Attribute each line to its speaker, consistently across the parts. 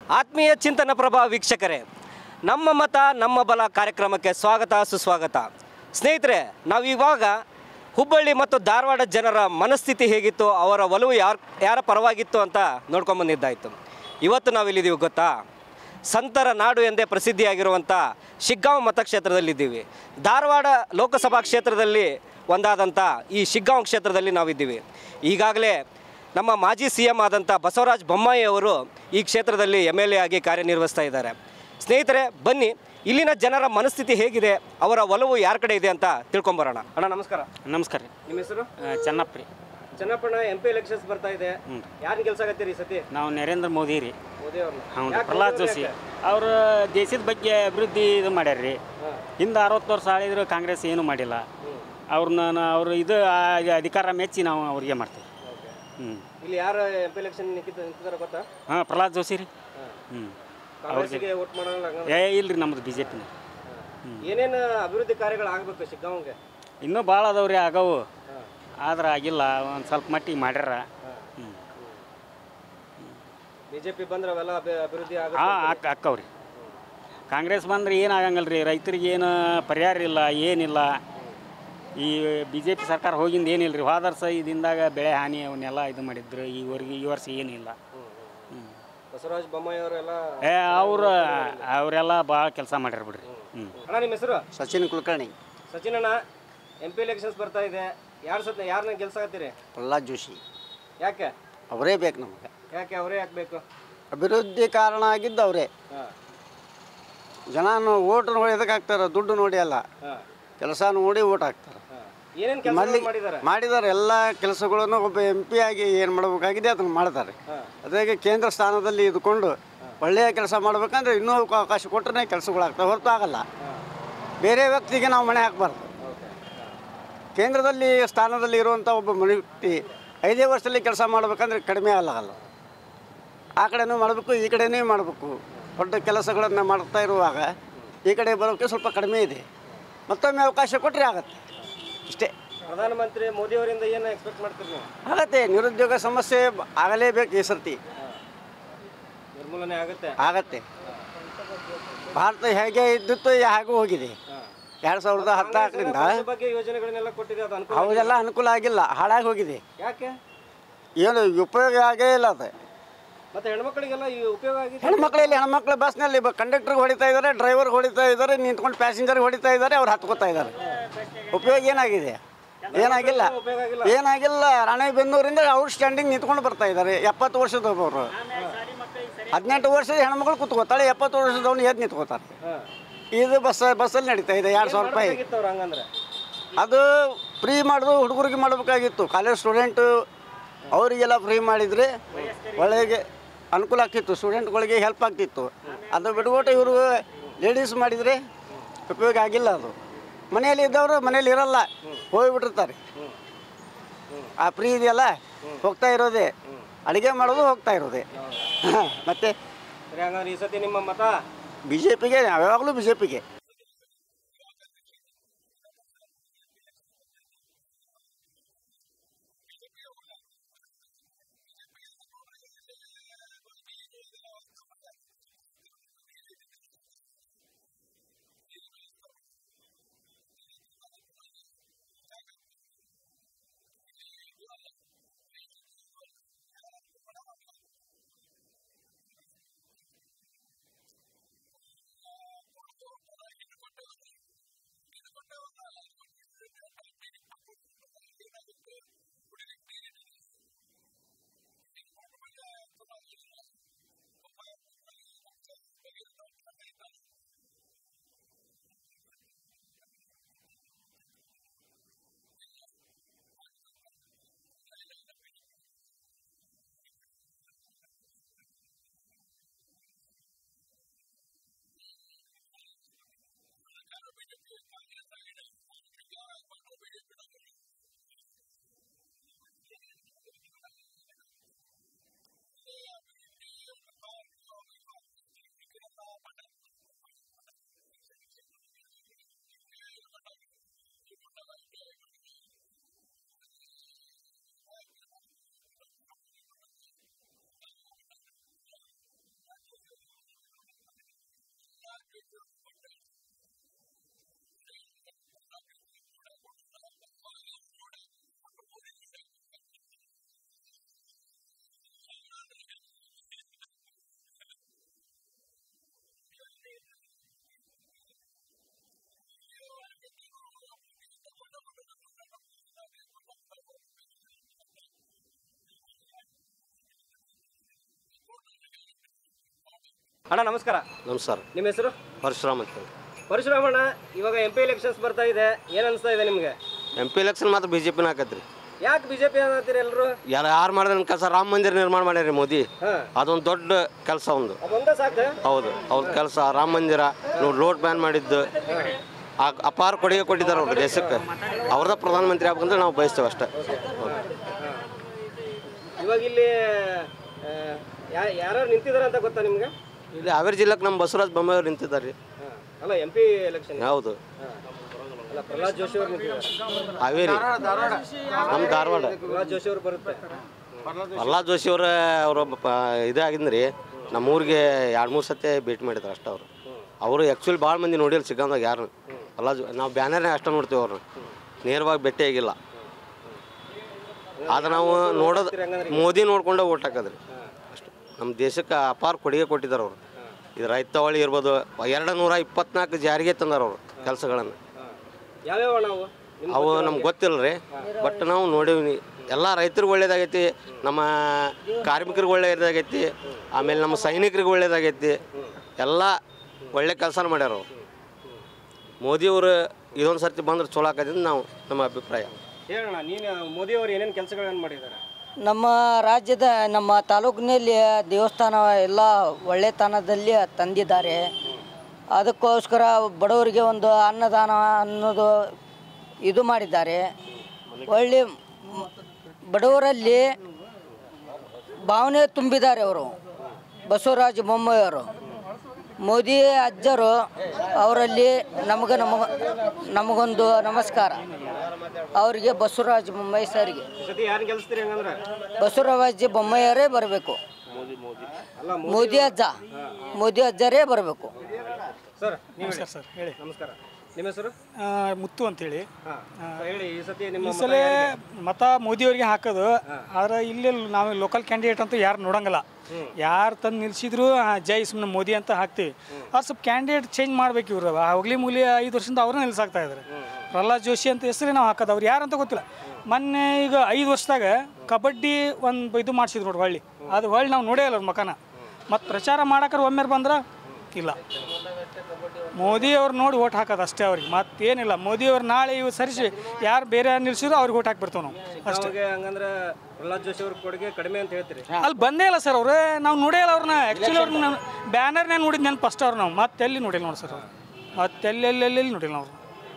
Speaker 1: ಆತ್ಮೀಯ ಚಿಂತನ ಪ್ರಭಾ ವೀಕ್ಷಕರೇ ನಮ್ಮ ಮತ ನಮ್ಮ ಬಲ ಕಾರ್ಯಕ್ರಮಕ್ಕೆ ಸ್ವಾಗತ ಸುಸ್ವಾಗತ ಸ್ನೇಹಿತರೆ ನಾವು ಇವಾಗ ಹುಬ್ಬಳ್ಳಿ ಮತ್ತು ಧಾರವಾಡ ಜನರ ಮನಸ್ಥಿತಿ ಹೇಗಿತ್ತು ಅವರ ಒಲವು ಯಾರ ಯಾರ ಪರವಾಗಿತ್ತು ಅಂತ ನೋಡ್ಕೊಂಬಂದಿದ್ದಾಯಿತು ಇವತ್ತು ನಾವಿಲ್ಲಿದ್ದೀವಿ ಗೊತ್ತಾ ಸಂತರ ನಾಡು ಎಂದೇ ಪ್ರಸಿದ್ಧಿಯಾಗಿರುವಂಥ ಶಿಗ್ಗಾಂವ್ ಮತಕ್ಷೇತ್ರದಲ್ಲಿದ್ದೀವಿ ಧಾರವಾಡ ಲೋಕಸಭಾ ಕ್ಷೇತ್ರದಲ್ಲಿ ಒಂದಾದಂಥ ಈ ಶಿಗ್ಗಾಂವ್ ಕ್ಷೇತ್ರದಲ್ಲಿ ನಾವಿದ್ದೀವಿ ಈಗಾಗಲೇ ನಮ್ಮ ಮಾಜಿ ಸಿ ಎಂ ಆದಂಥ ಬಸವರಾಜ ಬೊಮ್ಮಾಯಿ ಅವರು ಈ ಕ್ಷೇತ್ರದಲ್ಲಿ ಎಮ್ ಎಲ್ ಎ ಆಗಿ ಕಾರ್ಯನಿರ್ವಹಿಸ್ತಾ ಇದ್ದಾರೆ ಸ್ನೇಹಿತರೆ ಬನ್ನಿ ಇಲ್ಲಿನ ಜನರ ಮನಸ್ಥಿತಿ ಹೇಗಿದೆ ಅವರ ಒಲವು ಯಾರ ಕಡೆ ಇದೆ ಅಂತ ತಿಳ್ಕೊಂಬರೋಣ ಅಣ್ಣ ನಮಸ್ಕಾರ
Speaker 2: ನಮಸ್ಕಾರ ರೀ
Speaker 1: ನಿಮ್ಮ ಹೆಸರು
Speaker 2: ಆ, ಚೆನ್ನಪ್ಪ ರೀ
Speaker 1: ಚೆನ್ನಪ್ಪಣ್ಣ ಎಂ ಪಿ ಎಲೆಕ್ಷನ್ಸ್ ಬರ್ತಾ ಇದೆ
Speaker 2: ಹ್ಞೂ
Speaker 1: ಯಾರನ್ನ ಗೆಲ್ಸಾಕತ್ತೀರಿ ಈ ಸತಿ
Speaker 2: ನಾವು ನರೇಂದ್ರ ಮೋದಿ ರೀ
Speaker 1: ಮೋದಿ ಅವ್ರನ್ನ
Speaker 2: ಹ್ಞೂ ರೀ ಪ್ರಹ್ಲಾದ್ ಜೋಶಿ ಅವರು ದೇಶದ ಬಗ್ಗೆ ಅಭಿವೃದ್ಧಿ ಇದು ಮಾಡ್ಯಾರ ರೀ ಹಿಂದೆ ಅರವತ್ತು ವರ್ಷ ಆಳಿದ್ರು ಕಾಂಗ್ರೆಸ್ ಏನು ಮಾಡಿಲ್ಲ ಅವ್ರನ್ನ ಅವರು ಇದು ಆ, ಅಧಿಕಾರ ಮೆಚ್ಚಿ ನಾವು ಅವ್ರಿಗೆ ಮಾಡ್ತೀವಿ ಹ್ಞೂ
Speaker 1: ಇಲ್ಲಿ ಯಾರು ಎಂ ಪಿ ಎಲೆಕ್ಷನ್ ನಿಂತಿದ್ದಾರೆ ಗೊತ್ತಾ
Speaker 2: ಹಾಂ ಪ್ರಹ್ಲಾದ್ ಜೋಶಿ ರೀ ಹ್ಞೂ
Speaker 1: ಕಾಂಗ್ರೆಸ್ಗೆ ವೋಟ್ ಮಾಡೋಣ
Speaker 2: ಏ ಇಲ್ಲ ರೀ ನಮ್ಮದು ಬಿ ಜೆ ಪಿನ
Speaker 1: ಏನೇನು ಅಭಿವೃದ್ಧಿ ಕಾರ್ಯಗಳು ಆಗಬೇಕು ಶಿಗ್ಗಾಂವ್ಗೆ
Speaker 2: ಇನ್ನೂ ಭಾಳ ಅದಾವ ರೀ ಆಗವು ಆದ್ರೆ ಆಗಿಲ್ಲ ಒಂದು ಸ್ವಲ್ಪ ಮಟ್ಟಿಗೆ ಮಾಡ್ಯಾರ ಹ್ಞೂ
Speaker 1: ಬಿಜೆಪಿ ಬಂದ್ರೆ ಅವೆಲ್ಲ ಅಭಿ- ಅಭಿವೃದ್ಧಿ ಆಗುತ್ತೆ
Speaker 2: ಹಾಂ ಅಕ್ಕ ಅಕ್ಕವ್ರಿ ಕಾಂಗ್ರೆಸ್ ಬಂದ್ರೆ ಏನು ಆಗಂಗಿಲ್ಲ ರೀ ರೈತರಿಗೆ ಏನು ಪರಿಹಾರ ಇಲ್ಲ ಏನಿಲ್ಲ ಈ ಬಿ ಜೆ ಪಿ ಸರ್ಕಾರ ಹೋಗಿಂದ ಏನಿಲ್ಲ ರೀ ಹೋದ ವರ್ಷ ಇದಿಂದಾಗ ಬೆಳೆ ಹಾನಿ ಅವನ್ನೆಲ್ಲ ಇದು ಮಾಡಿದ್ರು ಈವರೆಗೆ ಈ ವರ್ಷ ಏನಿಲ್ಲ ಹ್ಞೂ
Speaker 1: ಬಸವರಾಜ ಬೊಮ್ಮಾಯಿ ಅವರೆಲ್ಲ
Speaker 2: ಏ ಅವರು ಅವರೆಲ್ಲ ಭಾಳ ಕೆಲಸ ಮಾಡ್ಯಾರ ಬಿಡ್ರಿ ಹ್ಞೂ
Speaker 1: ಅಣ್ಣ ನಿಮ್ಮ ಹೆಸರು
Speaker 3: ಸಚಿನ್ ಕುಲಕರ್ಣಿ
Speaker 1: ಸಚಿನ್ ಅಣ್ಣ ಎಂ ಪಿ ಎಲೆಕ್ಷನ್ಸ್ ಬರ್ತಾ ಇದೆ ಯಾರು ಸತ್ ಯಾರನ್ನ ಗೆಲ್ಸಾಕತ್ತೀರಿ
Speaker 3: ಪ್ರಹ್ಲಾದ್ ಜೋಶಿ
Speaker 1: ಯಾಕೆ
Speaker 3: ಅವರೇ ಬೇಕು ನಮಗೆ
Speaker 1: ಯಾಕೆ ಅವರೇ ಹಾಕ್ಬೇಕು
Speaker 3: ಅಭಿವೃದ್ಧಿ ಕಾರಣ ಆಗಿದ್ದು ಅವರೇ
Speaker 1: ಹಾಂ
Speaker 3: ಜನ ಓಟ್ ನೋಡಿ ಎದಕ್ಕೆ ಹಾಕ್ತಾರೆ ದುಡ್ಡು ನೋಡಿ ಅಲ್ಲ
Speaker 1: ಹಾಂ
Speaker 3: ಕೆಲಸ ನೋಡಿ ಓಟ್ ಹಾಕ್ತಾರೆ
Speaker 1: ಹಾಂ ಏನೇನು ಕೆಲಸ
Speaker 3: ಮಲ್ಲಿ
Speaker 1: ಮಾಡಿದ್ದಾರೆ
Speaker 3: ಮಾಡಿದ್ದಾರೆ ಎಲ್ಲ ಕೆಲಸಗಳನ್ನು ಒಬ್ಬ ಎಂ ಪಿ ಆಗಿ ಏನು ಮಾಡಬೇಕಾಗಿದೆ ಅದನ್ನು ಮಾಡ್ತಾರೆ
Speaker 1: ಹಾಂ
Speaker 3: ಅದಾಗಿ ಕೇಂದ್ರ ಸ್ಥಾನದಲ್ಲಿ ಇದ್ಕೊಂಡು ಒಳ್ಳೆಯ ಕೆಲಸ ಮಾಡಬೇಕಂದ್ರೆ ಇನ್ನೂ ಅವಕ- ಅವಕಾಶ ಕೊಟ್ಟರೆ ಕೆಲಸಗಳಾಗ್ತವೆ ಹೊರತು ಆಗಲ್ಲ ಬೇರೆ ವ್ಯಕ್ತಿಗೆ ನಾವು ಮನೆ ಹಾಕಬಾರ್ದು
Speaker 1: ಓಕೆ
Speaker 3: ಕೇಂದ್ರದಲ್ಲಿ ಸ್ಥಾನದಲ್ಲಿ ಇರುವಂಥ ಒಬ್ಬ ವ್ಯಕ್ತಿ ಐದೇ ವರ್ಷದಲ್ಲಿ ಕೆಲಸ ಮಾಡಬೇಕಂದ್ರೆ ಕಡಿಮೆ ಅಲ್ಲ ಆ ಕಡೆನೂ ಮಾಡಬೇಕು ಈ ಕಡೆನೂ ಮಾಡಬೇಕು ದೊಡ್ಡ ಕೆಲಸಗಳನ್ನು ಮಾಡ್ತಾ ಇರುವಾಗ ಈ ಕಡೆ ಬರೋಕ್ಕೆ ಸ್ವಲ್ಪ ಕಡಿಮೆ ಇದೆ ಮತ್ತೊಮ್ಮೆ ಅವಕಾಶ ಕೊಟ್ಟರೆ ಆಗತ್ತೆ ಇಷ್ಟೇ
Speaker 1: ಪ್ರಧಾನಮಂತ್ರಿ ಮೋದಿ ಅವರಿಂದ ಏನು ಎಕ್ಸ್ಪೆಕ್ಟ್ ಮಾಡ್ತೀರಿ ನೀವು
Speaker 3: ಆಗತ್ತೆ ನಿರುದ್ಯೋಗ ಸಮಸ್ಯೆ ಬ- ಆಗಲೇಬೇಕು ಈ ಸರ್ತಿ
Speaker 1: ನಿರ್ಮೂಲನೆ ಆಗುತ್ತೆ
Speaker 3: ಆಗತ್ತೆ ಭಾರತ ಹೇಗೆ ಇದ್ದಿತ್ತು ಹೇಗೂ ಹೋಗಿದೆ ಎರಡು ಸಾವಿರದ ಹದಿನಾಲ್ಕರಿಂದ
Speaker 1: ಅದ್ರ ಬಗ್ಗೆ ಯೋಜನೆಗಳನ್ನೆಲ್ಲ ಕೊಟ್ಟಿದೆ ಅದು ಅನುಕೂಲ
Speaker 3: ಅವೆಲ್ಲ ಅನುಕೂಲ ಆಗಿಲ್ಲ ಹಾಳಾಗಿ ಹೋಗಿದೆ
Speaker 1: ಯಾಕೆ
Speaker 3: ಏನು ಉಪಯೋಗ ಆಗೇ ಇಲ್ಲ ಅದು
Speaker 1: ಮತ್ತೆ ಹೆಣ್ಮಕ್ಳಿಗೆಲ್ಲ ಈ ಉಪಯೋಗ ಆಗಿದೆ
Speaker 3: ಹೆಣ್ಮಕ್ಳಲ್ಲಿ ಹೆಣ್ಮಕ್ಳು ಬಸ್ನಲ್ಲಿ ಕಂಡಕ್ಟರ್ಗೆ ಹೊಡಿತಾ ಇದ್ದಾರೆ ಡ್ರೈವರ್ಗೆ ಹೊಡಿತಾ ಇದ್ದಾರೆ ನಿಂತ್ಕೊಂಡು ಪ್ಯಾಸೆಂಜರ್ಗೆ ಹೊಡಿತಾ ಇದ್ದಾರೆ ಅವ್ರು ಹತ್ಕೋತಾ ಇದ್ದಾರೆ ಉಪಯೋಗ ಏನಾಗಿದೆ ಏನಾಗಿಲ್ಲ
Speaker 1: ಉಪಯೋಗ ಆಗಿಲ್ಲ
Speaker 3: ಏನಾಗಿಲ್ಲ ರಾಣೆಬೆನ್ನೂರಿಂದ ಔಟ್ ಸ್ಟ್ಯಾಂಡಿಂಗ್ ನಿಂತ್ಕೊಂಡು ಬರ್ತಾ ಇದ್ದಾರೆ ಎಪ್ಪತ್ತು ವರ್ಷದವರು ಹದಿನೆಂಟು ವರ್ಷದ ಹೆಣ್ಮಕ್ಳು ಕುತ್ಕೋತಾಳೆ ಎಪ್ಪತ್ತು ವರ್ಷದವ್ನು ಎದ್ದು ನಿಂತ್ಕೋತಾರೆ
Speaker 1: ಹಾಂ
Speaker 3: ಇದು ಬಸ್ ಬಸ್ಸಲ್ಲಿ ನಡೀತಾ ಇದೆ ಎರಡು ಸಾವಿರ ರೂಪಾಯಿ
Speaker 1: ಅವ್ರು ಹಂಗಂದ್ರೆ
Speaker 3: ಅದು ಫ್ರೀ ಮಾಡೋದು ಹುಡುಗರಿಗೆ ಮಾಡಬೇಕಾಗಿತ್ತು ಕಾಲೇಜ್ ಸ್ಟೂಡೆಂಟು ಅವರಿಗೆಲ್ಲ ಫ್ರೀ ಮಾಡಿದರೆ ಒಳ್ಳೆಗೆ ಅನುಕೂಲ ಆಗ್ತಿತ್ತು ಸ್ಟೂಡೆಂಟ್ಗಳಿಗೆ ಹೆಲ್ಪ್ ಆಗ್ತಿತ್ತು ಅದು ಬಿಟ್ಬಿಟ್ಟು ಇವರು ಲೇಡೀಸ್ ಮಾಡಿದರೆ ಉಪಯೋಗ ಆಗಿಲ್ಲ ಅದು ಮನೆಯಲ್ಲಿ ಇದ್ದವರು ಮನೇಲಿ ಇರಲ್ಲ ಹೋಗಿಬಿಟ್ಟಿರ್ತಾರೆ ಆ ಫ್ರೀ ಇದೆಯಲ್ಲ ಹೋಗ್ತಾ ಇರೋದೇ ಅಡುಗೆ ಮಾಡೋದು ಹೋಗ್ತಾ ಇರೋದೇ ಮತ್ತು
Speaker 1: ಸರಿ ಹಂಗಂದ್ರೆ ಈ ಸತಿ ನಿಮ್ಮ ಮತ
Speaker 3: ಬಿ ಜೆ ಪಿಗೆ ಯಾವಾಗಲೂ ಬಿ ಜೆ ಪಿಗೆ
Speaker 1: ಅಣ್ಣ ನಮಸ್ಕಾರ
Speaker 4: ನಮಸ್ಕಾರ
Speaker 1: ನಿಮ್ಮ ಹೆಸರು
Speaker 4: ಪರಶುರಾಮ್ ಅಂತ
Speaker 1: ಪರಶುರಾಮಣ್ಣ ಇವಾಗ ಎಂ ಪಿ ಎಲೆಕ್ಷನ್ಸ್ ಬರ್ತಾ ಇದೆ ಏನು ಅನಿಸ್ತಾ ಇದೆ ನಿಮಗೆ
Speaker 4: ಎಂ ಪಿ ಎಲೆಕ್ಷನ್ ಮಾತ್ರ ಬಿ ಜೆ ಪಿನ ಹಾಕತ್ರಿ
Speaker 1: ಯಾಕೆ ಬಿ ಜೆ ಪಿ ಅನ್ನತ್ತೀರಿ ಎಲ್ಲರೂ
Speaker 4: ಯಾರು ಯಾರು ಮಾಡಿದ್ರೆ ಕೆಲಸ ರಾಮ ಮಂದಿರ ನಿರ್ಮಾಣ ಮಾಡ್ಯಾರಿ ಮೋದಿ
Speaker 1: ಹಾಂ
Speaker 4: ಅದೊಂದು ದೊಡ್ಡ ಕೆಲಸ ಒಂದು
Speaker 1: ಅದೊಂದೇ ಸಾಕು
Speaker 4: ಹೌದು ಅವ್ರ ಕೆಲಸ ರಾಮ ಮಂದಿರ ನೋಡಿ ರೋಡ್ ಬ್ಯಾನ್ ಮಾಡಿದ್ದು ಆ ಅಪಾರ ಕೊಡುಗೆ ಕೊಟ್ಟಿದ್ದಾರೆ ಅವ್ರು ದೇಶಕ್ಕೆ ಅವ್ರದ ಪ್ರಧಾನಮಂತ್ರಿ ಆಗ್ಬೇಕಂದ್ರೆ ನಾವು ಬಯಸ್ತೇವೆ ಅಷ್ಟೇ ಹೌದು.
Speaker 1: ಇವಾಗ ಇಲ್ಲಿ ಆ, ಯಾ- ಯಾರು ನಿಂತಿದ್ದಾರೆ ಅಂತ ಗೊತ್ತಾ ನಿಮ್ಗೆ
Speaker 4: ಇಲ್ಲಿ ಹಾವೇರಿ ಜಿಲ್ಲೆಗೆ ನಮ್ಮ ಬಸವರಾಜ ಬೊಮ್ಮಾಯಿ ಅವ್ರು ನಿಂತಿದ್ದಾರೆ
Speaker 1: ಹಾಂ ಅಲ್ಲ ಎಂ ಪಿ ಎಲೆಕ್ಷನ್
Speaker 4: ಹೌದು
Speaker 1: ಅಲ್ಲ ಪ್ರಹ್ಲಾದ್ ಜೋಶಿ ಅವ್ರು ನಿಂತಿದ್ದಾರೆ
Speaker 4: ಹಾವೇರಿ ನಮ್ಮ ಧಾರವಾಡ
Speaker 1: ಪ್ರಹ್ಲಾದ್ ಜೋಶಿ ಅವ್ರು ಬರುತ್ತೆ
Speaker 4: ಪ್ರಹ್ಲಾದ್ ಜೋಶಿ ಅವರ ಅವರು ಇದಾಗಿದ್ರಿ ನಮ್ಮೂರಿಗೆ ಎರಡು ಮೂರು ಸತಿ ಭೇಟಿ ಮಾಡಿದ್ರು ಅಷ್ಟೇ ಅವರು ಅವರು ಆ್ಯಕ್ಚುಲಿ ಭಾಳ ಮಂದಿ ನೋಡಿಲ್ಲ ಸಿಗಂದಾಗ ಯಾರು ಪ್ರಹ್ಲಾದ್ ಜೋ- ನಾವು ಬ್ಯಾನರ್ನೇ ಅಷ್ಟೇ ನೋಡ್ತೀವಿ ಅವ್ರನ್ನ ನೇರವಾಗಿ ಭೇಟಿ ಆಗಿಲ್ಲ ಆದ್ರೆ ನಾವು ನೋಡೋದು ಮೋದಿ ನೋಡ್ಕೊಂಡೆ ಓಟ್ ಹಾಕೋದ್ರಿ ಅಷ್ಟೇ ನಮ್ಮ ದೇಶಕ್ಕೆ ಅಪಾರ ಕೊಡುಗೆ ಕೊಟ್ಟಿದ್ದಾರೆ ಅವರು ಇದು ರೈತವಳಿ ಇರ್ಬೋದು ಎರಡು ನೂರ ಇಪ್ಪತ್ನಾಲ್ಕು ಜಾರಿಗೆ ತಂದಾರ ಅವರು ಕೆಲಸಗಳನ್ನು
Speaker 1: ಯಾವ್ಯಾವ ನಾವು ನಿಮ್
Speaker 4: ಅವು ನಮ್ಗೆ ಗೊತ್ತಿಲ್ಲ ರೀ ಬಟ್ ನಾವು ನೋಡೀವಿ ಎಲ್ಲ ರೈತರಿಗೆ ಒಳ್ಳೇದಾಗೈತಿ ನಮ್ಮ ಕಾರ್ಮಿಕರಿಗೆ ಒಳ್ಳೇದಾಗೈತಿ ಆಮೇಲೆ ನಮ್ಮ ಸೈನಿಕರಿಗೆ ಒಳ್ಳೇದಾಗೈತಿ ಎಲ್ಲ ಒಳ್ಳೆ ಕೆಲಸನ ಮಾಡ್ಯಾರ ಅವ್ರು ಮೋದಿಯವರು ಇದೊಂದು ಸರ್ತಿ ಬಂದ್ರೆ ಚಲೋ ಆಕೈತಿ ನಾವು ನಮ್ಮ ಅಭಿಪ್ರಾಯ
Speaker 1: ಹೇಳೋಣ ನೀನು ಮೋದಿ ಅವರು ಏನೇನು ಕೆಲಸಗಳನ್ನು ಮಾಡಿದ್ದಾರೆ
Speaker 5: ನಮ್ಮ ರಾಜ್ಯದ ನಮ್ಮ ತಾಲೂಕಿನಲ್ಲಿ ದೇವಸ್ಥಾನ ಎಲ್ಲ ಒಳ್ಳೆತನದಲ್ಲಿ ತಂದಿದ್ದಾರೆ ಅದಕ್ಕೋಸ್ಕರ ಬಡವರಿಗೆ ಒಂದು ಅನ್ನದಾನ ಅನ್ನೋದು ಇದು ಮಾಡಿದ್ದಾರೆ ಒಳ್ಳೆ ಮ್- ಬಡವರಲ್ಲಿ ಭಾವನೆ ತುಂಬಿದ್ದಾರೆ ಅವರು ಬಸವರಾಜ ಬೊಮ್ಮಾಯಿಯವರು ಮೋದಿ ಅಜ್ಜರು ಅವರಲ್ಲಿ ನಮಗೆ ನಮಗ ನಮಗೊಂದು ನಮಸ್ಕಾರ ಅವರಿಗೆ ಬಸವರಾಜ ಬೊಮ್ಮಾಯಿ ಸರ್ಗೆ
Speaker 1: ಈ ಸತಿ ಯಾರನ್ನ ಗೆಲ್ಲಿಸ್ತೀರಿ ಹಂಗಂದ್ರೆ
Speaker 5: ಬಸವರಾಜ ಬೊಮ್ಮಾಯಿಯವರೇ ಬರಬೇಕು
Speaker 1: ಅಲ್ಲ
Speaker 5: ಮೋದಿ ಅಜ್ಜ ಮೋದಿ ಅಜ್ಜರೇ ಬರಬೇಕು
Speaker 1: ಸರ್ ನೀವು
Speaker 6: ನಮಸ್ಕಾರ ಸರ್ ಹೇಳಿ
Speaker 1: ನಮಸ್ಕಾರ ನಿಮ್ಮ ಹೆಸರು
Speaker 6: ಆ, ಮುತ್ತು ಅಂತೇಳಿ
Speaker 1: ಹಾಂ ಹೇಳಿ ಈ ಸತಿ ನಿಮ್ಮ
Speaker 6: ಈ
Speaker 1: ಮತ
Speaker 6: ಸಲ ಮತ ಮೋದಿಯವರಿಗೆ ಹಾಕೋದು ಆದ್ರೆ ಇಲ್ಲಿ ನಾವು ಲೋಕಲ್ ಕ್ಯಾಂಡಿಡೇಟ್ ಅಂತೂ ಯಾರು ನೋಡಂಗಿಲ್ಲ ಯಾರು ತಂದು ನಿಲ್ಸಿದ್ರು ಆ, ಜೈ ಸುಮ್ಮನೆ ಮೋದಿ ಅಂತ ಹಾಕ್ತೀವಿ ಅವ್ರು ಸ್ವಲ್ಪ ಕ್ಯಾಂಡಿಡೇಟ್ ಚೇಂಜ್ ಮಾಡ್ಬೇಕು ಇವ್ರು ಹೋಗ್ಲಿ ಮೂಲಿ ಐದು ವರ್ಷದಿಂದ ಅವ್ರನ್ನ ನಿಲ್ಸಾಕ್ತಾ ಇದ್ದಾರೆ ಪ್ರಹ್ಲಾದ್ ಜೋಶಿ ಅಂತ ಹೆಸರೇ ನಾವು ಹಾಕೋದು ಅವ್ರು ಯಾರು ಅಂತ ಗೊತ್ತಿಲ್ಲ ಮೊನ್ನೆ ಈಗ ಐದು ವರ್ಷದಾಗ ಕಬಡ್ಡಿ ಒಂದು ಇದು ಮಾಡಿಸಿದ್ರು ನೋಡಿ ಹೊಳ್ಳಿ ಅದು ಹೊಳ್ಳಿ ನಾವು ನೋಡೇ ಇಲ್ಲ ಅವ್ರ ಮಕನ ಮತ್ತು ಪ್ರಚಾರ ಮಾಡಕ್ರೆ ಒಮ್ಮೆ ಬಂದ್ರೆ ಇಲ್ಲ ಮೋದಿ ಅವ್ರು ನೋಡಿ ಓಟ್ ಹಾಕೋದು ಅಷ್ಟೇ ಅವ್ರಿಗೆ ಮತ್ತೇನಿಲ್ಲ ಮೋದಿ ಅವ್ರು ನಾಳೆ ಇವು ಸರಿಸಿ ಯಾರು ಬೇರೆ ನಿಲ್ಸಿದ್ರು ಅವ್ರಿಗೆ ಓಟ್ ಹಾಕ್ಬಿಡ್ತಾವೆ ನಾವು ಅಷ್ಟೇ
Speaker 1: ಅವಾಗ ಹಂಗಂದ್ರೆ ಪ್ರಹ್ಲಾದ್ ಜೋಶಿ ಅವ್ರ ಕೊಡುಗೆ ಕಡಿಮೆ ಅಂತ ಹೇಳ್ತೀರಿ
Speaker 6: ಅಲ್ಲಿ ಬಂದೇ ಇಲ್ಲ ಸರ್ ಅವ್ರೆ ನಾವು ನೋಡೇ ಇಲ್ಲ ಅವ್ರನ್ನ ಆ್ಯಕ್ಚುಲಿ ಅವ್ರನ್ನ ಬ್ಯಾನರ್ನೇ ನೋಡಿದ್ ನೆನ್ಪು ಫಸ್ಟ್ ಅವ್ರು ನಾವು ಮತ್ತೆಲ್ಲಿ ನೋಡಿಲ್ಲ ನೋಡಿ ಸರ್ ಅವ್ರು ಮತ್ತೆಲ್ಲಿ ಎಲ್ಲೆಲ್ಲಿ ನೋಡಿಲ್ಲ ನಾವು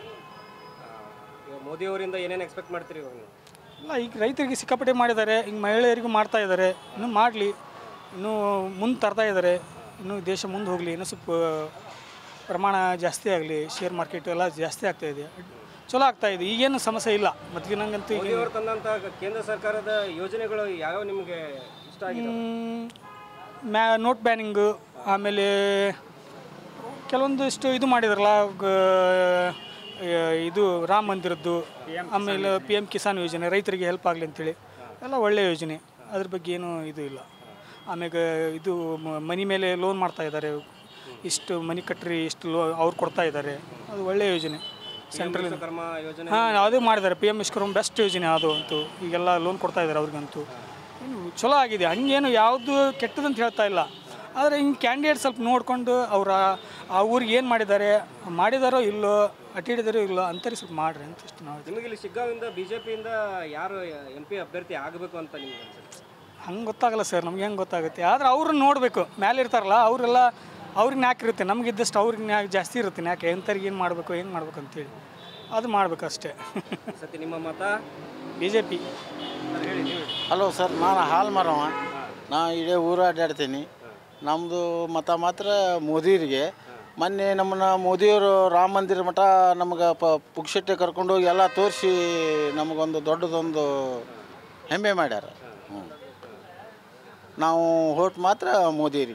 Speaker 1: ಇವಾಗ ಮೋದಿ ಅವರಿಂದ ಏನೇನು ಎಕ್ಸ್ಪೆಕ್ಟ್ ಮಾಡ್ತೀರಿ ಇವಾಗ ನೀವು?
Speaker 6: ಇಲ್ಲ ಈಗ ರೈತರಿಗೆ ಸಿಕ್ಕಾಪಟ್ಟೆ ಮಾಡಿದ್ದಾರೆ ಈಗ ಮಹಿಳೆಯರಿಗೂ ಮಾಡ್ತಾ ಇದ್ದಾರೆ ಇನ್ನೂ ಮಾಡಲಿ ಇನ್ನೂ ಮುಂದೆ ತರ್ತಾ ಇದ್ದಾರೆ ಇನ್ನೂ ದೇಶ ಮುಂದೆ ಹೋಗಲಿ ಇನ್ನೂ ಸ್ವಲ್ಪ ಪ್ರಮಾಣ ಜಾಸ್ತಿ ಆಗಲಿ ಶೇರ್ ಮಾರ್ಕೆಟ್ ಎಲ್ಲ ಜಾಸ್ತಿ ಆಗ್ತಾ ಇದೆ ಚಲೋ ಆಗ್ತಾ ಇದೆ ಈಗೇನು ಸಮಸ್ಯೆ ಇಲ್ಲ ಮೊದಲಿನಂಗಂತೂ ಈಗ
Speaker 1: ಮೋದಿ ಅವರು ತಂದಂತ ಕೇಂದ್ರ ಸರ್ಕಾರದ ಯೋಜನೆಗಳು ಯಾವ್ಯಾವ ನಿಮಗೆ ಇಷ್ಟ ಆಗಿದೆ
Speaker 6: ಮ್, ಮ್ಯಾ ನೋಟ್ ಬ್ಯಾನಿಂಗು ಆಮೇಲೆ ಕೆಲವೊಂದಿಷ್ಟು ಇದು ಮಾಡಿದ್ರಲ್ಲ ಗ- ಇದು ರಾಮ ಮಂದಿರದ್ದು ಆಮೇಲೆ ಪಿ ಎಮ್ ಕಿಸಾನ್ ಯೋಜನೆ ರೈತರಿಗೆ ಹೆಲ್ಪ್ ಆಗಲಿ ಅಂತೇಳಿ ಎಲ್ಲ ಒಳ್ಳೆಯ ಯೋಜನೆ ಅದ್ರ ಬಗ್ಗೆ ಏನು ಇದು ಇಲ್ಲ ಆಮ್ಯಾಗ ಇದು ಮ- ಮನಿ ಮೇಲೆ ಲೋನ್ ಮಾಡ್ತಾ ಇದ್ದಾರೆ ಇಷ್ಟು ಮನಿ ಕಟ್ಟ್ರಿ ಇಷ್ಟು ಲೋ ಅವ್ರು ಕೊಡ್ತಾ ಇದ್ದಾರೆ ಅದು ಒಳ್ಳೆಯ ಯೋಜನೆ ಸೆಂಟ್ರಲ್
Speaker 1: ಕರ್ಮ ಯೋಜನೆ
Speaker 6: ಹಾಂ ಅದು ಮಾಡಿದ್ದಾರೆ ಪಿ ಎಮ್ ವಿಶ್ವಕರ್ಮ ಬೆಸ್ಟ್ ಯೋಜನೆ ಅದು ಅಂತೂ ಈಗೆಲ್ಲ ಲೋನ್ ಕೊಡ್ತಾ ಇದ್ದಾರೆ ಅವ್ರಿಗಂತೂ ಇನ್ನು ಚಲೋ ಆಗಿದೆ ಹಂಗೇನು ಯಾವುದು ಕೆಟ್ಟದಂತ ಹೇಳ್ತಾ ಇಲ್ಲ ಆದರೆ ಹಿಂಗೆ ಕ್ಯಾಂಡಿಡೇಟ್ ಸ್ವಲ್ಪ ನೋಡಿಕೊಂಡು ಅವರ ಆ ಊರಿಗೆ ಏನು ಮಾಡಿದ್ದಾರೆ ಮಾಡಿದಾರೋ ಇಲ್ಲೋ ಅಟ್ಟಿಡಿದಾರೋ ಇಲ್ಲೋ ಅಂತಾರೆ ಸ್ವಲ್ಪ ಮಾಡ್ರಿ ಅಂತ ಇಷ್ಟು ನಾವು
Speaker 1: ನಿಮಗೆ ಇಲ್ಲಿ ಶಿಗ್ಗಾವಿಂದ ಬಿಜೆಪಿಯಿಂದ ಯಾರು ಎಂ ಪಿ ಅಭ್ಯರ್ಥಿ ಆಗಬೇಕು ಅಂತ ನಿಮ್ಗೆ ಅನ್ಸುತ್ತೆ
Speaker 6: ಹಂಗೆ ಗೊತ್ತಾಗಲ್ಲ ಸರ್ ನಮ್ಗೆ ಹೆಂಗೆ ಗೊತ್ತಾಗುತ್ತೆ ಆದರೆ ಅವ್ರನ್ನ ನೋಡಬೇಕು ಮೇಲೆ ಇರ್ತಾರಲ್ಲ ಅವರೆಲ್ಲ ಅವ್ರಿಗೆ ನ್ಯಾಕ್ ಇರುತ್ತೆ ನಮಗಿದ್ದಷ್ಟು ಅವ್ರಿಗೆ ನ್ಯಾಕ್ ಜಾಸ್ತಿ ಇರುತ್ತೆ ನ್ಯಾಕ್ ಎಂಥವ್ರಿಗೆ ಏನು ಮಾಡಬೇಕು ಏನು ಮಾಡ್ಬೇಕು ಅಂತೇಳಿ ಅದು ಮಾಡ್ಬೇಕು ಅಷ್ಟೇ
Speaker 1: ಈ ಸತಿ ನಿಮ್ಮ ಮತ
Speaker 6: ಬಿ ಜೆ ಪಿ
Speaker 1: ಹೇಳಿ ನೀವು
Speaker 7: ಹಲೋ ಸರ್ ನಾನು ಹಾಲು ಮರವ ನಾ ಇಡೀ ಊರು ಅಡ್ಡಾಡ್ತೀನಿ ನಮ್ಮದು ಮತ ಮಾತ್ರ ಮೋದಿಯವರಿಗೆ ಮೊನ್ನೆ ನಮ್ಮನ್ನ ಮೋದಿಯವರು ರಾಮ ಮಂದಿರ ಮಠ ನಮಗೆ ಪ ಪುಕ್ಷಟ್ಟೆ ಕರ್ಕೊಂಡೋಗಿ ಎಲ್ಲ ತೋರಿಸಿ ನಮಗೊಂದು ದೊಡ್ಡದೊಂದು ಹೆಮ್ಮೆ ಮಾಡ್ಯಾರ ಹ್ಞೂ ನಾವು ಹೋಟ್ ಮಾತ್ರ ಮೋದಿಯವರಿಗೆ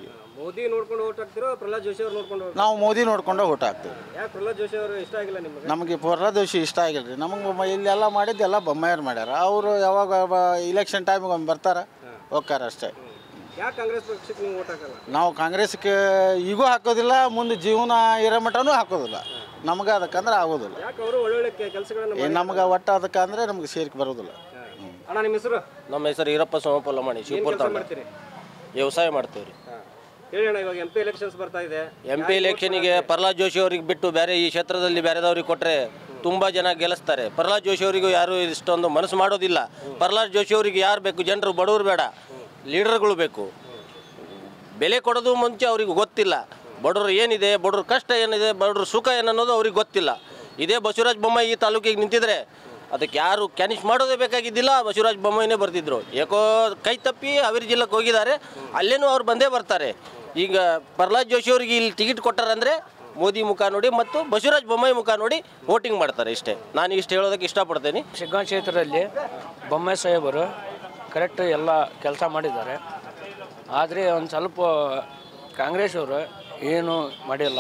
Speaker 1: ಮೋದಿ ನೋಡ್ಕೊಂಡು ಓಟ್ ಹಾಕ್ತಿರೋ ಪ್ರಹ್ಲಾದ್ ಜೋಶಿ ಅವ್ರು ನೋಡ್ಕೊಂಡು vote
Speaker 7: ನಾವು ಮೋದಿ ನೋಡ್ಕೊಂಡು ಊಟ ಹಾಕ್ತೀವಿ
Speaker 1: ಹಾಕ್ತೀರಾ? ಯಾಕೆ ಪ್ರಹ್ಲಾದ್ ಜೋಶಿ ಅವರು ಇಷ್ಟ ಆಗಿಲ್ಲ ನಿಮಗೆ
Speaker 7: ನಮಗೆ ಪರದೋಷಿ ಇಷ್ಟ ಆಗಿಲ್ಲ ರೀ ನಮಗೆ ಇಲ್ಲೆಲ್ಲ ಮಾಡಿದ್ದೆಲ್ಲ ಬೊಮ್ಮಾಯರು ಮಾಡ್ಯಾರ ಅವರು ಯಾವಾಗ ಇಲೆಕ್ಷನ್ ಟೈಮಿಗೆ ಒಮ್ಮೆ ಬರ್ತಾರೆ ಹೋಗ್ತಾರ ಅಷ್ಟೇ
Speaker 1: ಯಾಕೆ ಕಾಂಗ್ರೆಸ್ ಪಕ್ಷಕ್ಕೆ ನೀವು ಓಟ್ ಹಾಕಲ್ಲ
Speaker 7: ನಾವು ಕಾಂಗ್ರೆಸ್ಗೆ ಈಗೂ ಹಾಕೋದಿಲ್ಲ ಮುಂದೆ ಜೀವನ ಇರೋ ಮಟನೂ ಹಾಕೋದಿಲ್ಲ ನಮ್ಗೆ ಅದಕ್ಕಂದ್ರೆ ಆಗೋದಿಲ್ಲ
Speaker 1: ಯಾಕೆ ಅವರು ಒಳ್ಳೊಳ್ಳೆ ಕೆಲಸಗಳನ್ನು
Speaker 7: ಈ ನಮ್ಗೆ ಒಟ್ಟು ಅದಕ್ಕೆ ಅಂದರೆ ನಮ್ಗೆ ಸೇರಿಕೆ ಬರೋದಿಲ್ಲ
Speaker 1: ಅಣ್ಣ ನಿಮ್ಮ ಹೆಸರು
Speaker 8: ನಮ್ಮ ಹೆಸರು ಈರಪ್ಪ ಸೋಮಪಲ್ಲ ಮಣಿ ಶಿವಪುರ
Speaker 1: ಕೆಲಸ
Speaker 8: ತಾಂಡ
Speaker 1: ಮಾಡ್ತೀರಿ
Speaker 8: ವ್ಯವಸಾಯ ಮಾಡ್ತೀವಿ ರೀ
Speaker 1: ಹೇಳಿ ಅಣ್ಣ ಇವಾಗ ಎಂ ಪಿ ಎಲೆಕ್ಷನ್ಸ್ ಬರ್ತಾ ಇದೆ
Speaker 8: ಎಂ ಪಿ ಎಲೆಕ್ಷನಿಗೆ ಪ್ರಹ್ಲಾದ್ ಜೋಶಿ ಅವ್ರಿಗೆ ಬಿಟ್ಟು ಬೇರೆ ಈ ಕ್ಷೇತ್ರದಲ್ಲಿ ಬೇರೆದವ್ರಿಗೆ ಕೊಟ್ಟರೆ ತುಂಬ ಜನ ಗೆಲ್ಲಿಸ್ತಾರೆ ಪ್ರಹ್ಲಾದ್ ಜೋಶಿ ಅವರಿಗೂ ಯಾರು ಇಷ್ಟೊಂದು ಮನಸ್ಸು ಮಾಡೋದಿಲ್ಲ ಪ್ರಹ್ಲಾದ್ ಜೋಶಿ ಅವರಿಗೆ ಯಾರು ಬೇಕು ಜನರು ಬಡವರು ಬೇಡ ಲೀಡರ್ಗಳು ಬೇಕು ಬೆಲೆ ಕೊಡೋದು ಮುಂಚೆ ಅವ್ರಿಗೆ ಗೊತ್ತಿಲ್ಲ ಬಡವರು ಏನಿದೆ ಬಡವ್ರ ಕಷ್ಟ ಏನಿದೆ ಬಡವ್ರ ಸುಖ ಏನನ್ನೋದು ಅವ್ರಿಗೆ ಗೊತ್ತಿಲ್ಲ ಇದೇ ಬಸವರಾಜ ಬೊಮ್ಮಾಯಿ ಈ ತಾಲೂಕಿಗೆ ನಿಂತಿದ್ರೆ ಅದಕ್ಕೆ ಯಾರು ಕ್ಯಾನಿಶ್ ಮಾಡೋದೇ ಬೇಕಾಗಿದ್ದಿಲ್ಲ ಬಸವರಾಜ ಬೊಮ್ಮಾಯಿನೇ ಬರ್ತಿದ್ರು ಯಾಕೋ ಕೈ ತಪ್ಪಿ ಹಾವೇರಿ ಜಿಲ್ಲೆಗೆ ಹೋಗಿದ್ದಾರೆ ಅಲ್ಲೇನೂ ಅವ್ರು ಬಂದೇ ಬರ್ತಾರೆ ಈಗ ಪ್ರಹ್ಲಾದ್ ಜೋಶಿ ಅವರಿಗೆ ಇಲ್ಲಿ ಟಿಕೆಟ್ ಕೊಟ್ಟಾರಂದರೆ ಮೋದಿ ಮುಖ ನೋಡಿ ಮತ್ತು ಬಸವರಾಜ ಬೊಮ್ಮಾಯಿ ಮುಖ ನೋಡಿ ವೋಟಿಂಗ್ ಮಾಡ್ತಾರೆ ಇಷ್ಟೇ ನಾನು ಇಷ್ಟು ಹೇಳೋದಕ್ಕೆ ಇಷ್ಟಪಡ್ತೇನೆ
Speaker 9: ಶಿಗ್ಗಾಂ ಕ್ಷೇತ್ರದಲ್ಲಿ ಬೊಮ್ಮಾಯಿ ಸಾಹೇಬರು ಕರೆಕ್ಟ್ ಎಲ್ಲ ಕೆಲಸ ಮಾಡಿದ್ದಾರೆ ಆದರೆ ಒಂದು ಸ್ವಲ್ಪ ಕಾಂಗ್ರೆಸ್ ಅವರು ಏನು ಮಾಡಿಲ್ಲ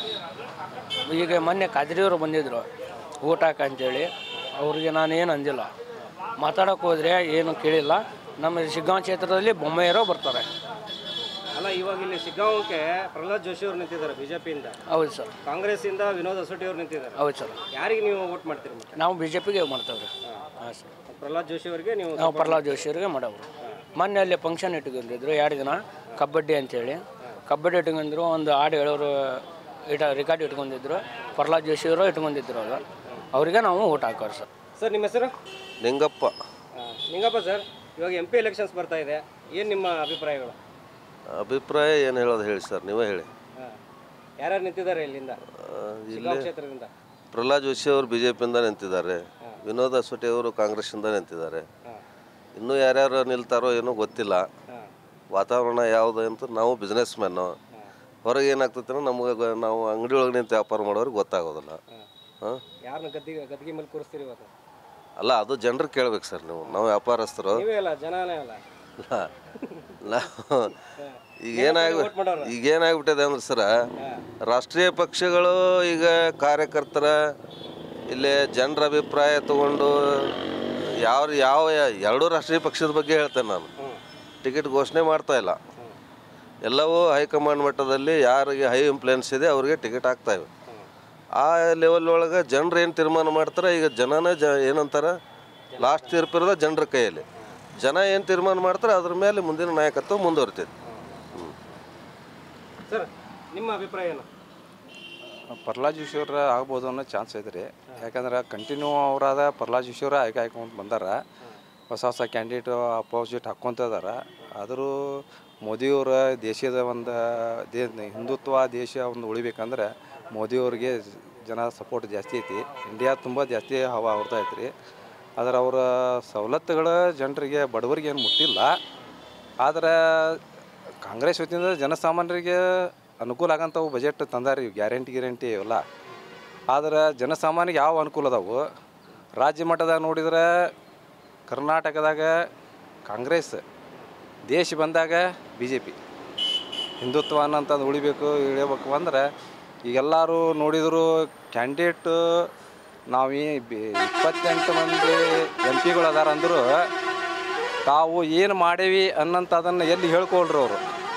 Speaker 9: ಈಗ ಮೊನ್ನೆ ಕಾದ್ರಿಯವರು ಬಂದಿದ್ದರು ಊಟ ಅಂತೇಳಿ ಅವ್ರಿಗೆ ನಾನು ಏನು ಅಂದಿಲ್ಲ ಮಾತಾಡೋಕೆ ಹೋದರೆ ಏನು ಕೇಳಿಲ್ಲ ನಮ್ಮ ಶಿಗ್ಗಾಂ ಕ್ಷೇತ್ರದಲ್ಲಿ ಬೊಮ್ಮಾಯಿಯರೋ ಬರ್ತಾರೆ
Speaker 1: ಅಲ್ಲ ಇವಾಗ ಇಲ್ಲಿ ಶಿಗ್ಗಾಂವಕ್ಕೆ ಪ್ರಹ್ಲಾದ್ ಜೋಶಿ ಅವರು ನಿಂತಿದ್ದಾರೆ ಬಿಜೆಪಿಯಿಂದ
Speaker 9: ಹೌದು ಸರ್
Speaker 1: ಕಾಂಗ್ರೆಸ್ ಇಂದ ವಿನೋದ್ ಅಸೋಟಿ ಅವರು ನಿಂತಿದ್ದಾರೆ
Speaker 9: ಹೌದು ಸರ್
Speaker 1: ಯಾರಿಗೆ ನೀವು ವೋಟ್ ಮಾಡ್ತೀರಿ ಮತ್ತೆ
Speaker 9: ನಾವು ಬಿ ಜೆ ಪಿಗೆ ಮಾಡ್ತೇವೆ ರೀ ಹಾಂ ಸರ್
Speaker 1: ಪ್ರಹ್ಲಾದ್ ಜೋಶಿ ಅವರಿಗೆ ನೀವು
Speaker 9: ನಾವು ಪ್ರಹ್ಲಾದ್ ಜೋಶಿಯವ್ರಿಗೆ ಮಾಡವ್ರು ಮೊನ್ನೆ ಅಲ್ಲಿ ಫಂಕ್ಷನ್ ಇಟ್ಕೊಂಡಿದ್ರು ಎರಡು ದಿನ ಕಬಡ್ಡಿ ಅಂತೇಳಿ ಕಬಡ್ಡಿ ಇಟ್ಕೊಂಡಿದ್ರು ಒಂದು ಹಾಡು ಹೇಳೋರು ಇಟ ರೆಕಾರ್ಡ್ ಇಟ್ಕೊಂಡಿದ್ರು ಪ್ರಹ್ಲಾದ್ ಜೋಶಿಯವರು ಇಟ್ಕೊಂಡಿದ್ರು ಅದು ಅವರಿಗೆ ನಾವು ಊಟ ಹಾಕೋರು ಸರ್
Speaker 1: ಸರ್ ನಿಮ್ಮ ಹೆಸರು
Speaker 10: ನಿಂಗಪ್ಪ
Speaker 1: ಆ, ನಿಂಗಪ್ಪ ಸರ್ ಇವಾಗ ಎಂ ಪಿ ಎಲೆಕ್ಷನ್ಸ್ ಬರ್ತಾ ಇದೆ ಏನು ನಿಮ್ಮ ಅಭಿಪ್ರಾಯಗಳು
Speaker 10: ಅಭಿಪ್ರಾಯ ಏನು ಹೇಳೋದು ಹೇಳಿ ಸರ್ ನೀವೇ ಹೇಳಿ
Speaker 1: ಹಾಂ ಯಾರ್ಯಾರು ನಿಂತಿದ್ದಾರೆ ಇಲ್ಲಿಂದ
Speaker 10: ಆ,
Speaker 1: ಶಿಗ್ಗಾಂವ್
Speaker 10: ಇಲ್ಲಿ
Speaker 1: ಕ್ಷೇತ್ರದಿಂದ
Speaker 10: ಪ್ರಹ್ಲಾದ್ ಜೋಶಿ ಅವರು ಬಿ ಜೆ ಪಿಯಿಂದ ನಿಂತಿದ್ದಾರೆ ವಿನೋದ್ ಅಸೋಟಿ ಅವರು ಕಾಂಗ್ರೆಸ್ಸಿಂದ ನಿಂತಿದ್ದಾರೆ ಇನ್ನೂ ಯಾರ್ಯಾರು ನಿಲ್ತಾರೋ ಏನೋ ಗೊತ್ತಿಲ್ಲ ವಾತಾವರಣ ಯಾವುದು ಅಂತ ನಾವು ಬಿಸ್ನೆಸ್ ಮ್ಯಾನು ಹೊರಗೆ ಏನಾಗ್ತೈತೆ ನಮ್ಗೆ ಗೊ- ನಾವು ಅಂಗಡಿ ಒಳಗೆ ನಿಂತು ವ್ಯಾಪಾರ ಮಾಡೋರಿಗೆ ಗೊತ್ತಾಗೋದಿಲ್ಲ ಹಾಂ
Speaker 1: ಯಾರನ್ನ ಗದ್ದಿಗೆ ಗದ್ದಿಗೆ ಮೇಲೆ ಕೂರಿಸ್ತೀರಿ ಇವತ್ತು
Speaker 10: ಅಲ್ಲ ಅದು ಜನರು ಕೇಳ್ಬೇಕು ಸರ್ ನೀವು ನಾವು ವ್ಯಾಪಾರಸ್ಥರು
Speaker 1: ನೀವೇ ಅಲ್ಲ ಜನನೇ ಅಲ್ಲ
Speaker 10: ಇಲ್ಲ ನಾವು ಈಗ ಏನಾಗ ಈಗ ಏನಾಗ್ಬಿಟ್ಟಿದೆ ಅಂದ್ರೆ ಸರ ರಾಷ್ಟ್ರೀಯ ಪಕ್ಷಗಳು ಈಗ ಕಾರ್ಯಕರ್ತರ ಇಲ್ಲೇ ಜನರ ಅಭಿಪ್ರಾಯ ತಗೊಂಡು ಯಾವ ಯಾವ ಎರಡೂ ರಾಷ್ಟ್ರೀಯ ಪಕ್ಷದ ಬಗ್ಗೆ ಹೇಳ್ತೇನೆ ನಾನು ಟಿಕೆಟ್ ಘೋಷಣೆ ಮಾಡ್ತಾ ಇಲ್ಲ ಎಲ್ಲವೂ ಹೈಕಮಾಂಡ್ ಮಟ್ಟದಲ್ಲಿ ಯಾರಿಗೆ ಹೈ ಇನ್ಫ್ಲುಯೆನ್ಸ್ ಇದೆ ಅವ್ರಿಗೆ ಟಿಕೆಟ್ ಆಗ್ತಾ ಇವೆ ಆ ಲೆವೆಲ್ ಒಳಗೆ ಜನರು ಏನು ತೀರ್ಮಾನ ಮಾಡ್ತಾರೆ ಈಗ ಜನನೇ ಜ ಏನಂತಾರೆ ಲಾಸ್ಟ್ ತೀರ್ಪಿರೋದ ಜನರ ಕೈಯಲ್ಲಿ ಜನ ಏನು ತೀರ್ಮಾನ ಮಾಡ್ತಾರೆ ಅದ್ರ ಮೇಲೆ ಮುಂದಿನ ನಾಯಕತ್ವ ಮುಂದುವರಿತೈತಿ
Speaker 1: ಸರ್ ನಿಮ್ಮ ಅಭಿಪ್ರಾಯ ಏನು
Speaker 11: ಪ್ರಹ್ಲಾದ್ ಜೋಶಿ ಅವ್ರ ಆಗ್ಬೋದು ಅನ್ನೋ ಚಾನ್ಸ್ ಐತೆ ರೀ ಯಾಕಂದ್ರೆ ಕಂಟಿನ್ಯೂ ಅವರಾದ ಪ್ರಹ್ಲಾದ್ ಜೋಶಿ ಅವ್ರ ಆಯ್ಕೆ ಆಯ್ಕೊಂತ ಬಂದಾರ ಹೊಸ ಹೊಸ ಕ್ಯಾಂಡಿಡೇಟ್ ಅಪೋಸಿಟ್ ಹಾಕ್ಕೊಂತ ಇದಾರ ಆದರೂ ಮೋದಿಯವರ ದೇಶದ ಒಂದು ದೇ ಹಿಂದುತ್ವ ದೇಶ ಒಂದು ಉಳಿಬೇಕಂದ್ರೆ ಮೋದಿಯವ್ರಿಗೆ ಜನ ಸಪೋರ್ಟ್ ಜಾಸ್ತಿ ಐತಿ ಇಂಡಿಯಾ ತುಂಬ ಜಾಸ್ತಿ ಹವಾ ಅವ್ರದ್ದು ಐತೆ ರೀ ಆದ್ರೆ ಅವರ ಸವಲತ್ತುಗಳು ಜನರಿಗೆ ಬಡವರಿಗೆ ಏನು ಮುಟ್ಟಿಲ್ಲ ಆದ್ರೆ ಕಾಂಗ್ರೆಸ್ ವತಿಯಿಂದ ಜನಸಾಮಾನ್ಯರಿಗೆ ಅನುಕೂಲ ಆಗಂಥವು ಬಜೆಟ್ ತಂದಾರಿ ಗ್ಯಾರಂಟಿ ಗ್ಯಾರಂಟಿ ಇವೆಲ್ಲ ಆದ್ರೆ ಜನಸಾಮಾನ್ಯರಿಗೆ ಯಾವ ಅನುಕೂಲ ಅದಾವು ರಾಜ್ಯ ಮಟ್ಟದಾಗ ನೋಡಿದ್ರೆ ಕರ್ನಾಟಕದಾಗ ಕಾಂಗ್ರೆಸ್ ದೇಶ ಬಂದಾಗ ಬಿ ಜೆ ಪಿ ಹಿಂದುತ್ವ ಅನ್ನೋಂಥದ್ದು ಉಳಿಬೇಕು ಇಳಿಬೇಕು ಅಂದ್ರೆ ಈಗೆಲ್ಲರೂ ನೋಡಿದ್ರು ಕ್ಯಾಂಡಿಡೇಟ್ ನಾವು ಈ ಬಿ- ಇಪ್ಪತ್ತೆಂಟು ಮಂದಿ ಎಂ ಪಿಗಳು ಅದಾರ ಅಂದರೂ ತಾವು ಏನು ಮಾಡೇವಿ ಅನ್ನೋಂಥದನ್ನು ಎಲ್ಲಿ ಹೇಳ್ಕೊಳ್ರಿ ಅವರು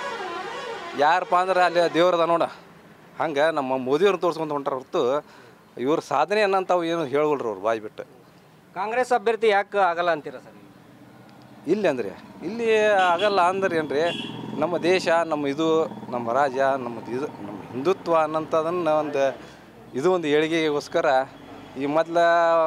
Speaker 11: ಯಾರಪ್ಪ ಅಂದ್ರೆ ಅಲ್ಲಿ ದೇವ್ರದ ನೋಡ ಹಂಗೆ ನಮ್ಮ ಮೋದಿಯವ್ರನ್ನ ತೋರಿಸ್ಕೊಂತ ಹೊಂಟಾರ ಹೊರತು ಇವ್ರ ಸಾಧನೆ ಅನ್ನಂಥವು ಏನು ಹೇಳ್ಕೊಳ್ರಿ ಅವ್ರು ಬಾಯಿ ಬಿಟ್ಟು
Speaker 1: ಕಾಂಗ್ರೆಸ್ ಅಭ್ಯರ್ಥಿ ಯಾಕೆ ಆಗಲ್ಲ ಅಂತೀರಾ ಸರ್
Speaker 11: ಇಲ್ಲಿ ಅಂದ್ರೆ ಇಲ್ಲಿ ಆಗಲ್ಲ ಅಂದ್ರೆ ಏನ್ರಿ ನಮ್ಮ ದೇಶ ನಮ್ಮ ಇದು ನಮ್ಮ ರಾಜ್ಯ ನಮ್ಮ ಇದು ನಮ್ಮ ಹಿಂದುತ್ವ ಅನ್ನೋಂಥದನ್ನು ಒಂದು ಇದು ಒಂದು ಏಳಿಗೆಗೋಸ್ಕರ ಈ ಮೊದಲ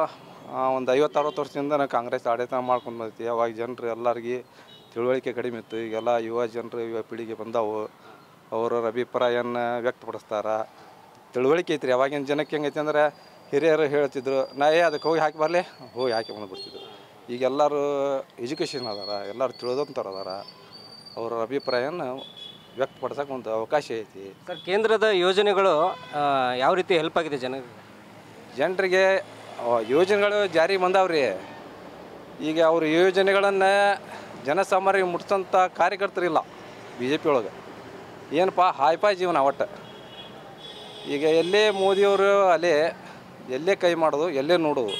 Speaker 11: ಒಂದು ಐವತ್ತು ಅರವತ್ತು ವರ್ಷದಿಂದ ನಾವು ಕಾಂಗ್ರೆಸ್ ಆಡಳಿತ ಮಾಡ್ಕೊಂಡು ಬಂದೈತಿ ಅವಾಗ ಜನರು ಎಲ್ಲರಿಗೆ ತಿಳುವಳಿಕೆ ಕಡಿಮೆ ಇತ್ತು ಈಗೆಲ್ಲ ಯುವ ಜನರು ಯುವ ಪೀಳಿಗೆ ಬಂದಾವು ಅವರವ್ರ ಅಭಿಪ್ರಾಯನ ವ್ಯಕ್ತಪಡಿಸ್ತಾರ ತಿಳುವಳಿಕೆ ಐತ್ರಿ ಅವಾಗಿನ ಜನಕ್ಕೆ ಹೆಂಗೈತಿ ಅಂದ್ರೆ ಹಿರಿಯರು ಹೇಳ್ತಿದ್ರು ನಾ ಏ ಅದಕ್ಕೆ ಹೋಗಿ ಹಾಕಿ ಬರಲಿ ಹೋಗಿ ಹಾಕಿ ಬಂದು ಬಿಡ್ತಿದ್ರು ಈಗ ಎಲ್ಲರೂ ಎಜುಕೇಷನ್ ಅದಾರ ಎಲ್ಲರೂ ತಿಳಿದಂಥವ್ರು ಅದಾರ ಅವ್ರ ಅಭಿಪ್ರಾಯನ ವ್ಯಕ್ತಪಡಿಸೋಕೆ ಒಂದು ಅವಕಾಶ ಐತಿ
Speaker 1: ಸರ್ ಕೇಂದ್ರದ ಯೋಜನೆಗಳು ಆ, ಯಾವ ರೀತಿ ಹೆಲ್ಪ್ ಆಗಿದೆ ಜನರಿಗೆ
Speaker 11: ಜನರಿಗೆ ಯೋಜನೆಗಳು ಜಾರಿಗೆ ಬಂದಾವ್ರಿ ಈಗ ಅವ್ರ ಯೋಜನೆಗಳನ್ನು ಜನಸಾಮಾನ್ಯರಿಗೆ ಮುಟ್ಸೋಂಥ ಕಾರ್ಯಕರ್ತರಿಲ್ಲ ಬಿ ಜೆ ಪಿ ಒಳಗೆ ಏನಪ್ಪ ಹಾಯ್ಪಾಯ್ ಜೀವನ ಒಟ್ಟು ಈಗ ಎಲ್ಲೇ ಮೋದಿಯವರು ಅಲ್ಲೇ ಎಲ್ಲೇ ಕೈ ಮಾಡೋದು ಎಲ್ಲೇ ನೋಡೋದು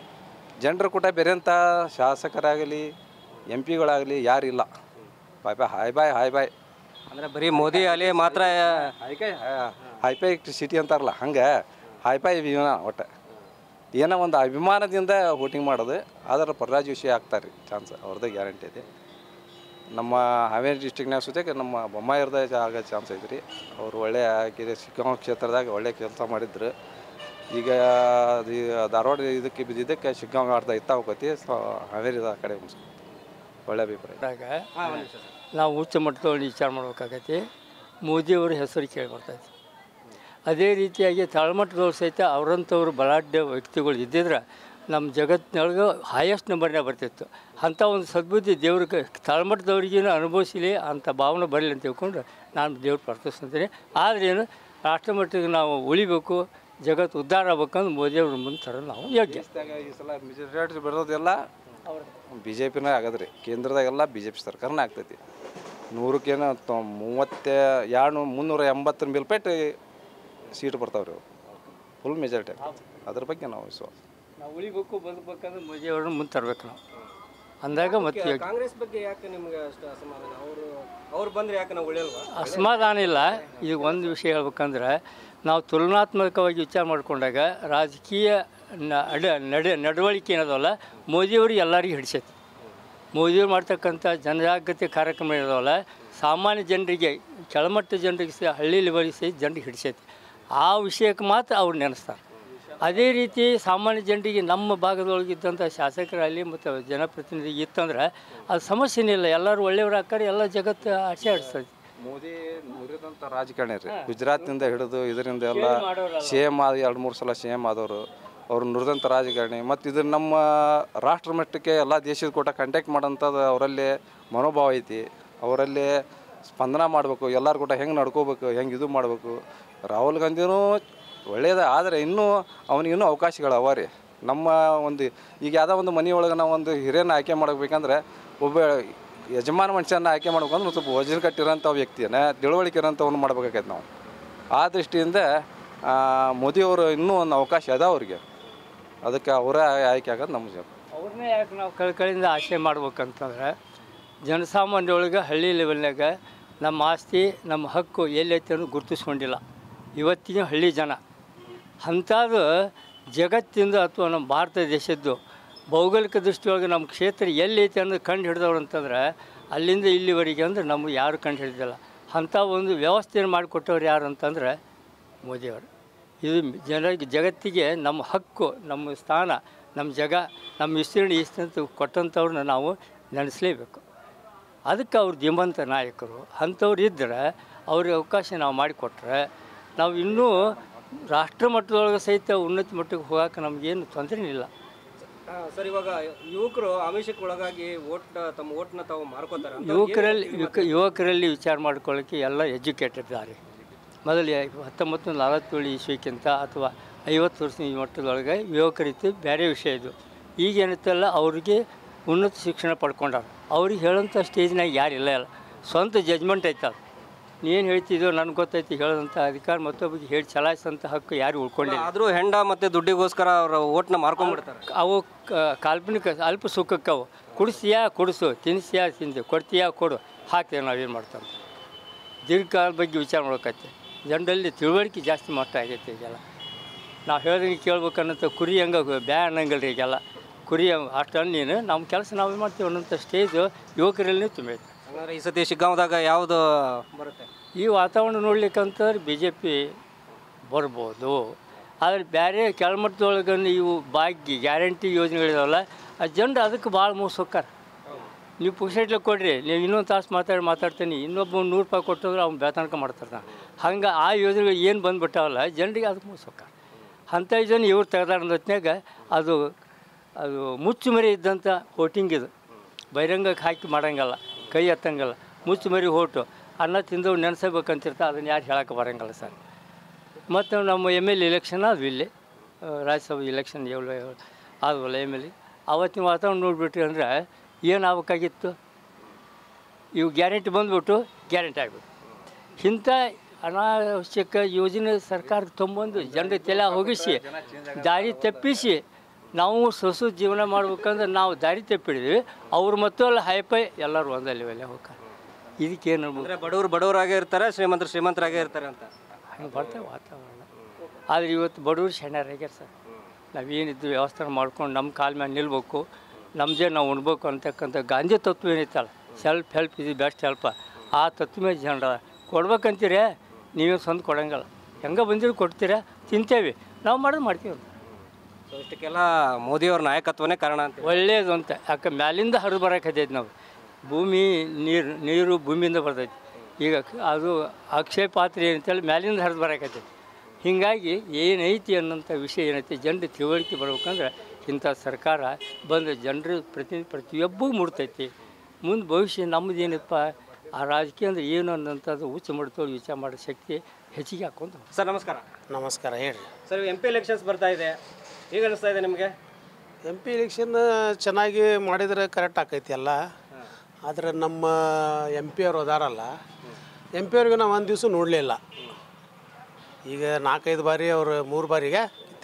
Speaker 11: ಜನರ ಕೂಟ ಬೇರೆಂಥ ಶಾಸಕರಾಗಲಿ ಎಂ ಪಿಗಳಾಗಲಿ ಯಾರಿಲ್ಲ ಬಾಯ್ bye hi bye hi bye
Speaker 1: ಅಂದರೆ ಬರೀ ಮೋದಿ ಅಲೆ ಮಾತ್ರ
Speaker 11: ಹೈಕೈ ಹೈಫೈ ಸಿಟಿ ಅಂತಾರಲ್ಲ ಹಂಗೆ ಹೈಫೈ ಜೀವನ ಒಟ್ಟು ಏನೋ ಒಂದು ಅಭಿಮಾನದಿಂದ ವೋಟಿಂಗ್ ಮಾಡೋದು ಅದರ ಪ್ರಹ್ಲಾದ್ ಜೋಶಿ ಆಗ್ತಾರೆ ರೀ ಚಾನ್ಸ್ ಅವ್ರದ್ದು ಗ್ಯಾರಂಟಿ ಇದೆ ನಮ್ಮ ಹಾವೇರಿ ಡಿಸ್ಟಿಕ್ನಾಗ ಸುತ್ತಾಗ ನಮ್ಮ ಬೊಮ್ಮಾಯಿರ್ದ ಆಗೋ ಚಾನ್ಸ್ ಐತೆ ರೀ ಅವ್ರು ಒಳ್ಳೆ ಆಗಿದೆ ಶಿಗ್ಗಾಂವ ಕ್ಷೇತ್ರದಾಗ ಒಳ್ಳೆ ಕೆಲಸ ಮಾಡಿದ್ರು ಈಗ ಅದು ಈ ಧಾರವಾಡ ಇದಕ್ಕೆ ಬಿದ್ದಿದ್ದಕ್ಕೆ ಶಿಗ್ಗಾಂವ ಅರ್ಧ ಇತ್ತ ಹೋಗತಿ ಸೊ ಹಾವೇರಿದ ಆ ಕಡೆ ಮುಗಿಸ್ ಒಳ್ಳೆ ಅಭಿಪ್ರಾಯ
Speaker 12: ನಾವು ಉಚ್ಚ ಮಟ್ಟದೊಳಗೆ ವಿಚಾರ ಮಾಡ್ಬೇಕಾಗೈತಿ ಮೋದಿಯವರ ಹೆಸರು ಕೇಳಿ ಬರ್ತೈತಿ ಅದೇ ರೀತಿಯಾಗಿ ತಳಮಟ್ಟದವ್ರು ಸಹಿತ ಅವರಂಥವ್ರು ಬಲಾಢ್ಯ ವ್ಯಕ್ತಿಗಳು ಇದ್ದಿದ್ರೆ ನಮ್ಮ ಜಗತ್ತಿನೊಳಗೆ ಹೈಯೆಸ್ಟ್ ನಂಬರ್ನಾಗ ಬರ್ತಿತ್ತು ಅಂಥ ಒಂದು ಸದ್ಬುದ್ಧಿ ದೇವ್ರಿಗೆ ತಳಮಟ್ಟದವ್ರಿಗೇನು ಅನುಭವಿಸಲಿ ಅಂಥ ಭಾವನೆ ಬರಲಿ ಅಂತ ತಿಳ್ಕೊಂಡು ನಾನು ದೇವ್ರು ಪ್ರಾರ್ಥಿಸ್ತೀನಿ ಆದರೆ ಏನು ರಾಷ್ಟ್ರ ಮಟ್ಟಿಗೆ ನಾವು ಉಳಿಬೇಕು ಜಗತ್ತು ಉದ್ಧಾರ ಆಗ್ಬೇಕಂದ್ರೆ ಮೋದಿಯವ್ರ ಮುಂದೆ ತರೋದು ನಾವು ಯೋಗ್ಯ
Speaker 11: ಈ ಸಲ ಮೆಜಾರಿಟಿ ಬರೋದೆಲ್ಲ ಬಿ ಜೆ ಪಿನೇ ಆಗದ್ರಿ ಕೇಂದ್ರದಾಗೆಲ್ಲ ಬಿ ಜೆ ಪಿ ಸರ್ಕಾರನೇ ಆಗ್ತೈತಿ ನೂರಕ್ಕೇನು ತೊ ಮೂವತ್ತ ಎರಡು ಮುನ್ನೂರ ಎಂಬತ್ತರ ಮೇಲ್ಪಟ್ಟು ಸೀಟ್ ಬರ್ತಾವ್ರಿ ಅವು ಫುಲ್ ಮೆಜಾರಿಟಿ ಆಗ್ತೈತಿ ಅದ್ರ ಬಗ್ಗೆ ನಾವು ವಿಶ್ವಾಸ
Speaker 12: ನಾವು ಉಳಿಬೇಕು ಬದುಕಬೇಕಂದ್ರೆ ಮೋದಿಯವ್ರನ್ನ ಮುಂದೆ ತರಬೇಕು ನಾವು ಅಂದಾಗ ಮತ್ತೆ ಯೋಗ್ಯ
Speaker 1: ಕಾಂಗ್ರೆಸ್ ಬಗ್ಗೆ ಯಾಕೆ ನಿಮ್ಗೆ ಅಷ್ಟು ಅಸಮಾಧಾನ ಅವರು ಅವ್ರು ಬಂದ್ರೆ ಯಾಕೆ ನಾವು ಉಳಿಯಲ್ವಾ
Speaker 12: ಅಸಮಾಧಾನ ಇಲ್ಲ ಈಗ ಒಂದು ವಿಷಯ ಹೇಳ್ಬೇಕಂದ್ರೆ ನಾವು ತುಲನಾತ್ಮಕವಾಗಿ ವಿಚಾರ ಮಾಡಿಕೊಂಡಾಗ ರಾಜಕೀಯ ನ- ಅಡ ನಡೆ ನಡವಳಿಕೆ ಏನದಲ್ಲ ಮೋದಿಯವ್ರಿಗೆ ಎಲ್ಲರಿಗೂ ಹಿಡಿಸೈತಿ ಮೋದಿಯವ್ರು ಮಾಡ್ತಕ್ಕಂಥ ಜನಜಾಗೃತಿ ಕಾರ್ಯಕ್ರಮ ಏನದಲ್ಲ ಸಾಮಾನ್ಯ ಜನರಿಗೆ ಕೆಳಮಟ್ಟ ಜನರಿಗೆ ಸಹ ಹಳ್ಳಿ ಲೆವೆಲ್ಗೆ ಸಹ ಜನರಿಗೆ ಹಿಡಿಸೈತಿ ಆ ವಿಷಯಕ್ಕೆ ಮಾತ್ರ ಅವ್ರು ನೆನೆಸ್ತಾರೆ ಅದೇ ರೀತಿ ಸಾಮಾನ್ಯ ಜನರಿಗೆ ನಮ್ಮ ಭಾಗದೊಳಗಿದ್ದಂಥ ಶಾಸಕರಲ್ಲಿ ಮತ್ತು ಜನಪ್ರತಿನಿಧಿ ಇತ್ತಂದ್ರೆ ಅದು ಸಮಸ್ಯೆನೇ ಇಲ್ಲ ಎಲ್ಲರೂ ಒಳ್ಳೆಯವ್ರು ಹಾಕ್ತಾರೆ ಎಲ್ಲ ಜಗತ್ತು ಆಚೆ ಆಡಿಸ್ತೈತಿ
Speaker 11: ಮೋದಿ ನುರಿದಂಥ ರಾಜಕಾರಣಿ ರೀ ಗುಜರಾತ್ನಿಂದ ಹಿಡಿದು ಇದರಿಂದ ಎಲ್ಲ
Speaker 12: Share ಮಾಡೋರಲ್ಲ.
Speaker 11: ಸಿ ಎಮ್ ಆದ ಎರಡು ಮೂರು ಸಲ ಸಿ ಎಮ್ ಆದವರು ಅವ್ರು ನುರಿದಂಥ ರಾಜಕಾರಣಿ ಮತ್ತು ಇದು ನಮ್ಮ ರಾಷ್ಟ್ರ ಮಟ್ಟಕ್ಕೆ ಎಲ್ಲ ದೇಶದ ಕೂಟ ಕಾಂಟ್ಯಾಕ್ಟ್ ಮಾಡೋಂಥದ್ದು ಅವರಲ್ಲಿ ಮನೋಭಾವ ಐತಿ ಅವರಲ್ಲಿ ಸ್ಪಂದನ ಮಾಡಬೇಕು ಎಲ್ಲರ ಕೂಟ ಹೆಂಗೆ ನಡ್ಕೋಬೇಕು ಹೆಂಗೆ ಇದು ಮಾಡಬೇಕು ರಾಹುಲ್ ಗಾಂಧಿನೂ ಒಳ್ಳೆಯದ ಆದರೆ ಇನ್ನೂ ಅವನಿಗೆ ಇನ್ನೂ ಅವಕಾಶಗಳು ಅವ ರೀ ನಮ್ಮ ಒಂದು ಈಗ ಯಾವುದೋ ಒಂದು ಮನೆಯೊಳಗೆ ನಾವು ಒಂದು ಹಿರಿಯನ ಆಯ್ಕೆ ಮಾಡಬೇಕಂದ್ರೆ ಒಬ್ಬ ಯಜಮಾನ ಮನುಷ್ಯನ ಆಯ್ಕೆ ಮಾಡ್ಬೇಕಂದ್ರೆ ಒಂದು ಸ್ವಲ್ಪ ವಜನ್ ಕಟ್ಟಿರೋಂಥ ವ್ಯಕ್ತಿಯನ್ನ ತಿಳುವಳಿಕೆ ಇರೋಂಥವ್ನು ಮಾಡ್ಬೇಕಾಗೈತೆ ನಾವು ಆ ದೃಷ್ಟಿಯಿಂದ ಆ, ಮೋದಿಯವರು ಇನ್ನೂ ಒಂದು ಅವಕಾಶ ಅದ ಅವ್ರಿಗೆ ಅದಕ್ಕೆ ಅವರೇ ಆಯ್ಕೆ ಆಗೋದು ನಮ್ಮ ಜನ
Speaker 12: ಅವ್ರನ್ನೇ ಯಾಕೆ ನಾವು ಕಳ್ಕಳಿಂದ ಆಶೆ ಮಾಡ್ಬೇಕಂತಂದ್ರೆ ಜನಸಾಮಾನ್ಯ ಒಳಗೆ ಹಳ್ಳಿ ಲೆವೆಲ್ನಾಗ ನಮ್ಮ ಆಸ್ತಿ ನಮ್ಮ ಹಕ್ಕು ಎಲ್ಲೈತೆ ಅನ್ನೋದು ಗುರುತಿಸ್ಕೊಂಡಿಲ್ಲ ಇವತ್ತಿನ ಹಳ್ಳಿ ಜನ ಅಂಥದ್ದು ಜಗತ್ತಿಂದ ಅಥವಾ ನಮ್ಮ ಭಾರತ ದೇಶದ್ದು ಭೌಗೋಳಿಕ ದೃಷ್ಟಿಯೊಳಗೆ ನಮ್ಮ ಕ್ಷೇತ್ರ ಎಲ್ಲೈತೆ ಅನ್ನೋದು ಕಂಡು ಹಿಡಿದವ್ರು ಅಂತಂದ್ರೆ ಅಲ್ಲಿಂದ ಇಲ್ಲಿವರೆಗೆ ಅಂದ್ರೆ ನಮಗೆ ಯಾರು ಕಂಡು ಹಿಡಿದಿಲ್ಲ ಅಂಥ ಒಂದು ವ್ಯವಸ್ಥೆಯನ್ನು ಮಾಡಿಕೊಟ್ಟವ್ರು ಯಾರು ಅಂತಂದ್ರೆ ಮೋದಿಯವರು ಇದು ಜನರಿಗೆ ಜಗತ್ತಿಗೆ ನಮ್ಮ ಹಕ್ಕು ನಮ್ಮ ಸ್ಥಾನ ನಮ್ಮ ಜಗ ನಮ್ಮ ವಿಸ್ತೀರ್ಣ ಇಷ್ಟಂತ ಕೊಟ್ಟಂಥವ್ರನ್ನ ನಾವು ನೆನೆಸಲೇಬೇಕು ಅದಕ್ಕೆ ಅವ್ರು ಧೀಮಂತ ನಾಯಕರು ಅಂಥವ್ರು ಇದ್ದರೆ ಅವ್ರಿಗೆ ಅವಕಾಶ ನಾವು ಮಾಡಿಕೊಟ್ರೆ ನಾವು ಇನ್ನೂ ರಾಷ್ಟ್ರ ಮಟ್ಟದೊಳಗೆ ಸಹಿತ ಉನ್ನತ ಮಟ್ಟಕ್ಕೆ ಹೋಗೋಕೆ ನಮಗೇನು ತೊಂದರೆ ಇಲ್ಲ
Speaker 1: ಸರ್ ಇವಾಗ ಯುವಕರು ಆಮಿಷಕ್ಕೆ ಒಳಗಾಗಿ ಓಟ್ ತಮ್ಮ ಓಟ್ನ ತಾವು ಮಾರ್ಕೋತಾರೆ ಅಂತ
Speaker 12: ಯುವಕರಲ್ಲಿ ಯುವಕ ಯುವಕರಲ್ಲಿ ವಿಚಾರ ಮಾಡ್ಕೊಳ್ಳೋಕ್ಕೆ ಎಲ್ಲ ಎಜುಕೇಟೆಡ್ ಇದ್ದಾರೆ ಮೊದಲು ಹತ್ತೊಂಬತ್ತು ನೂರ ನಲವತ್ತೇಳು ಇಸ್ವಿಕ್ಕಿಂತ ಅಥವಾ ಐವತ್ತು ವರ್ಷ ಈ ಮಟ್ಟದೊಳಗೆ ಯುವಕರಿತ್ತು ಬೇರೆ ವಿಷಯ ಇದು ಈಗ ಏನಿತ್ತಲ್ಲ ಅವ್ರಿಗೆ ಉನ್ನತ ಶಿಕ್ಷಣ ಪಡ್ಕೊಂಡಾರ ಅವ್ರಿಗೆ ಹೇಳೋಂಥ ಸ್ಟೇಜ್ನಾಗ ಯಾರಿಲ್ಲ ಇಲ್ಲ ಸ್ವಂತ ಜಜ್ಮೆಂಟ್ ಐತೆ ಅದು ನೀನು ಹೇಳ್ತಿದ್ದೋ ನನಗೆ ಗೊತ್ತೈತಿ ಹೇಳೋದಂಥ ಅಧಿಕಾರ ಮತ್ತೊಬ್ಬರಿಗೆ ಹೇಳಿ ಚಲಾಯಿಸೋಂಥ ಹಕ್ಕು ಯಾರು ಉಳ್ಕೊಂಡಿಲ್ಲ
Speaker 1: ಆದರೂ ಹೆಂಡ ಮತ್ತು ದುಡ್ಡಿಗೋಸ್ಕರ ಅವ್ರ ಓಟ್ನ ಮಾರ್ಕೊಂಡ್ಬಿಡ್ತಾರೆ
Speaker 12: ಅವು ಕ- ಕಾಲ್ಪನಿಕ ಅಲ್ಪ ಸುಖಕ್ಕೆ ಅವು ಕುಡಿಸ್ತೀಯಾ ಕುಡಿಸು ತಿನ್ನಿಸ್ತೀಯಾ ತಿಂದು ಕೊಡ್ತೀಯಾ ಕೊಡು ಹಾಕ್ತೇವೆ ನಾವೇನು ಮಾಡ್ತಾರೆ ದೀರ್ಘಕಾಲ ಬಗ್ಗೆ ವಿಚಾರ ಮಾಡ್ಬೇಕತ್ತೆ ಜನರಲ್ಲಿ ತಿಳುವಳಿಕೆ ಜಾಸ್ತಿ ಮಟ್ಟ ಆಗೈತೆ ಈಗೆಲ್ಲ ನಾವು ಹೇಳ್ದಂಗೆ ಕೇಳ್ಬೇಕನ್ನಂತ ಕುರಿ ಹಂಗೆ ಬ್ಯಾ ಅನ್ನಂಗಿಲ್ಲ ರೀ ಈಗೆಲ್ಲ ಕುರಿ ಅಷ್ಟು ನೀನು ನಮ್ಮ ಕೆಲಸ ನಾವೇ ಮಾಡ್ತೀವಿ ಅನ್ನೋಂಥ ಸ್ಟೇಜು ಯುವಕರಲ್ಲಿ ತುಂಬೈತೆ
Speaker 1: ಹಂಗಾದ್ರೆ ಈ ಸತಿ ಶಿಗ್ಗಾಂವದಾಗ ಯಾವುದು ಬರುತ್ತೆ
Speaker 12: ಈ ವಾತಾವರಣ ನೋಡ್ಲಿಕ್ಕಂತಂದ್ರೆ ಬಿ ಜೆ ಪಿ ಬರ್ಬೋದು ಆದರೆ ಬೇರೆ ಕೆಳಮಟ್ಟದೊಳಗೆ ಇವು ಭಾಗ್ಯ ಗ್ಯಾರಂಟಿ ಯೋಜನೆಗಳಿದಾವಲ್ಲ ಆ ಜನರು ಅದಕ್ಕೆ ಭಾಳ ಮೋಸ ಹೋಗ್ತಾರೆ ನೀವು ಪುಕ್ಷಟ್ಲೆ ಕೊಡ್ರಿ ನೀವು ಇನ್ನೊಂದು ತಾಸು ಮಾತಾಡಿ ಮಾತಾಡ್ತೀನಿ ಇನ್ನೊಬ್ಬ ನೂರು ರೂಪಾಯಿ ಕೊಟ್ಟಂದ್ರೆ ಅವ್ನು ಬೇತನಕ ಮಾಡ್ತಾರೆ ಹಂಗೆ ಆ ಯೋಜನೆಗಳು ಏನು ಬಂದುಬಿಟ್ಟಾವಲ್ಲ ಜನರಿಗೆ ಅದಕ್ಕೆ ಮೋಸ ಹೋಗ್ತಾರೆ ಅಂಥ ಜನ ಇವ್ರು ತೆಗ್ದಾರ ಹೊತ್ನ್ಯಾಗ ಅದು ಅದು ಮುಚ್ಚುಮರಿ ಇದ್ದಂಥ ವೋಟಿಂಗ್ ಇದು ಬಹಿರಂಗಕ್ಕೆ ಹಾಕಿ ಮಾಡಂಗಲ್ಲ ಕೈ ಎತ್ತಂಗಲ್ಲ ಮುಚ್ಚುಮರಿ ಹೋಟು ಅನ್ನ ತಿಂದವು ನೆನೆಸಬೇಕಂತಿರ್ತಾ ಅದನ್ನು ಯಾರು ಹೇಳಕ್ಕೆ ಬರಂಗಲ್ಲ ಸರ್ ಮತ್ತು ನಮ್ಮ ಎಮ್ ಎಲ್ ಎಲೆಕ್ಷನ್ ಆದ್ವು ಇಲ್ಲಿ ಆ, ರಾಜ್ಯಸಭೆ ಎಲೆಕ್ಷನ್ ಎವಲ ಆದವಲ್ಲ ಎಮ್ ಎಲ್ ಎ ಅವತ್ತಿನ ವಾತಾವರಣ ನೋಡಿಬಿಟ್ರಿ ಅಂದರೆ ಏನು ಆಗ್ಬೇಕಾಗಿತ್ತು ಇವು ಗ್ಯಾರಂಟಿ ಬಂದ್ಬಿಟ್ಟು ಗ್ಯಾರಂಟಿ ಆಗ್ಬಿಟ್ಟು ಇಂಥ ಅನಾವಶ್ಯಕ ಯೋಜನೆ ಸರ್ಕಾರ ತೊಂಬಂದು ಜನರ ತಲೆ ಹೋಗಿಸಿ ದಾರಿ ತಪ್ಪಿಸಿ ನಾವು ಸೊಸು ಜೀವನ ಮಾಡ್ಬೇಕಂದ್ರೆ ನಾವು ದಾರಿ ತಪ್ಪಿಡಿದ್ವಿ ಅವ್ರು ಮತ್ತು ಅಲ್ಲಿ ಹೈಫೈ ಎಲ್ಲರೂ ಒಂದಲ್ಲಿ ಒಲೆ ಹೋಗ್ತಾರೆ ಇದಕ್ಕೇನು
Speaker 1: ಅಂದ್ರೆ ಬಡವರು ಬಡವರಾಗೇ ಇರ್ತಾರೆ ಶ್ರೀಮಂತರು ಶ್ರೀಮಂತರಾಗೇ ಇರ್ತಾರೆ ಅಂತ
Speaker 12: ಹಂಗೆ ಬರ್ತವೆ ವಾತಾವರಣ ಆದರೆ ಇವತ್ತು ಬಡವರು ಶಣ್ಯರಾಗ್ಯಾರ ಸರ್ ನಾವೇನಿದ್ದು ವ್ಯವಸ್ಥೆ ಮಾಡ್ಕೊಂಡು ನಮ್ಮ ಕಾಲ ಮೇಲೆ ನಿಲ್ಬೇಕು ನಮ್ಮದೇ ನಾವು ಉಣ್ಬೇಕು ಅಂತಕ್ಕಂಥ ಗಾಂಧಿ ತತ್ವ ಏನೈತಲ್ಲ ಸೆಲ್ಫ್ ಹೆಲ್ಪ್ ಇದು ಬೆಸ್ಟ್ ಹೆಲ್ಪ್ ಆ ತತ್ವ ಮೇಲೆ ಜನರ ಕೊಡ್ಬೇಕಂತೀರಿ ನೀವೇ ಸ್ವಂತ ಕೊಡಂಗಿಲ್ಲ ಹೆಂಗೆ ಬಂದಿರೋ ಕೊಡ್ತೀರಾ ತಿಂತೇವೆ ನಾವು ಮಾಡೋದು ಮಾಡ್ತೀವಿ
Speaker 1: ಸೊ ಇಷ್ಟಕ್ಕೆಲ್ಲ ಮೋದಿಯವ್ರ ನಾಯಕತ್ವನೇ ಕಾರಣ ಅಂತ
Speaker 12: ಒಳ್ಳೇದು ಅಂತ ಯಾಕೆ ಮ್ಯಾಲಿಂದ ಹರಿದು ಬರೋಕತ್ತೈತಿ ನಾವು ಭೂಮಿ ನೀರು ನೀರು ಭೂಮಿಯಿಂದ ಬರ್ತೈತಿ ಈಗ ಅದು ಅಕ್ಷಯ ಪಾತ್ರೆ ಏನಂತೇಳಿ ಮ್ಯಾಲಿಂದ ಹರಿದು ಬರೋಕತ್ತೈತಿ ಹೀಗಾಗಿ ಏನೈತಿ ಅನ್ನೋಂಥ ವಿಷಯ ಏನೈತಿ ಜನರಿಗೆ ತಿಳುವಳಿಕೆ ಬರ್ಬೇಕಂದ್ರೆ ಇಂಥ ಸರ್ಕಾರ ಬಂದು ಜನರ ಪ್ರತಿ ಪ್ರತಿಯೊಬ್ಬೂ ಮುಡ್ತೈತಿ ಮುಂದೆ ಭವಿಷ್ಯ ನಮ್ಮದು ಏನಪ್ಪ ಆ ರಾಜಕೀಯ ಅಂದ್ರೆ ಏನು ಅನ್ನೋಂಥದ್ದು ಉಚ್ಚ ಮಾಡ್ತೇವೆ ವಿಚಾರ ಮಾಡೋ ಶಕ್ತಿ ಹೆಚ್ಚಿಗೆ ಹಾಕೊಂಡು
Speaker 1: ಸರ್ ನಮಸ್ಕಾರ
Speaker 13: ನಮಸ್ಕಾರ ಹೇಳ್ರಿ
Speaker 1: ಸರ್ ಎಂ ಪಿ ಎಲೆಕ್ಷನ್ಸ್ ಬರ್ತಾ ಇದೆ ಈಗ ಅನಿಸ್ತಾ ಇದೆ ನಿಮಗೆ
Speaker 13: ಎಮ್ ಪಿ ಎಲೆಕ್ಷನ್ ಚೆನ್ನಾಗಿ ಮಾಡಿದರೆ ಕರೆಕ್ಟ್ ಆಕೈತಿ ಎಲ್ಲ ಆದರೆ ನಮ್ಮ ಎಮ್ ಪಿ ಅವ್ರು ಅದಾರಲ್ಲ ಎಮ್ ಪಿ ಅವ್ರಿಗೆ ನಾವು ಒಂದು ದಿವಸ ನೋಡಲಿಲ್ಲ ಈಗ ನಾಲ್ಕೈದು ಬಾರಿ ಅವರು ಮೂರು ಬಾರಿಗೆ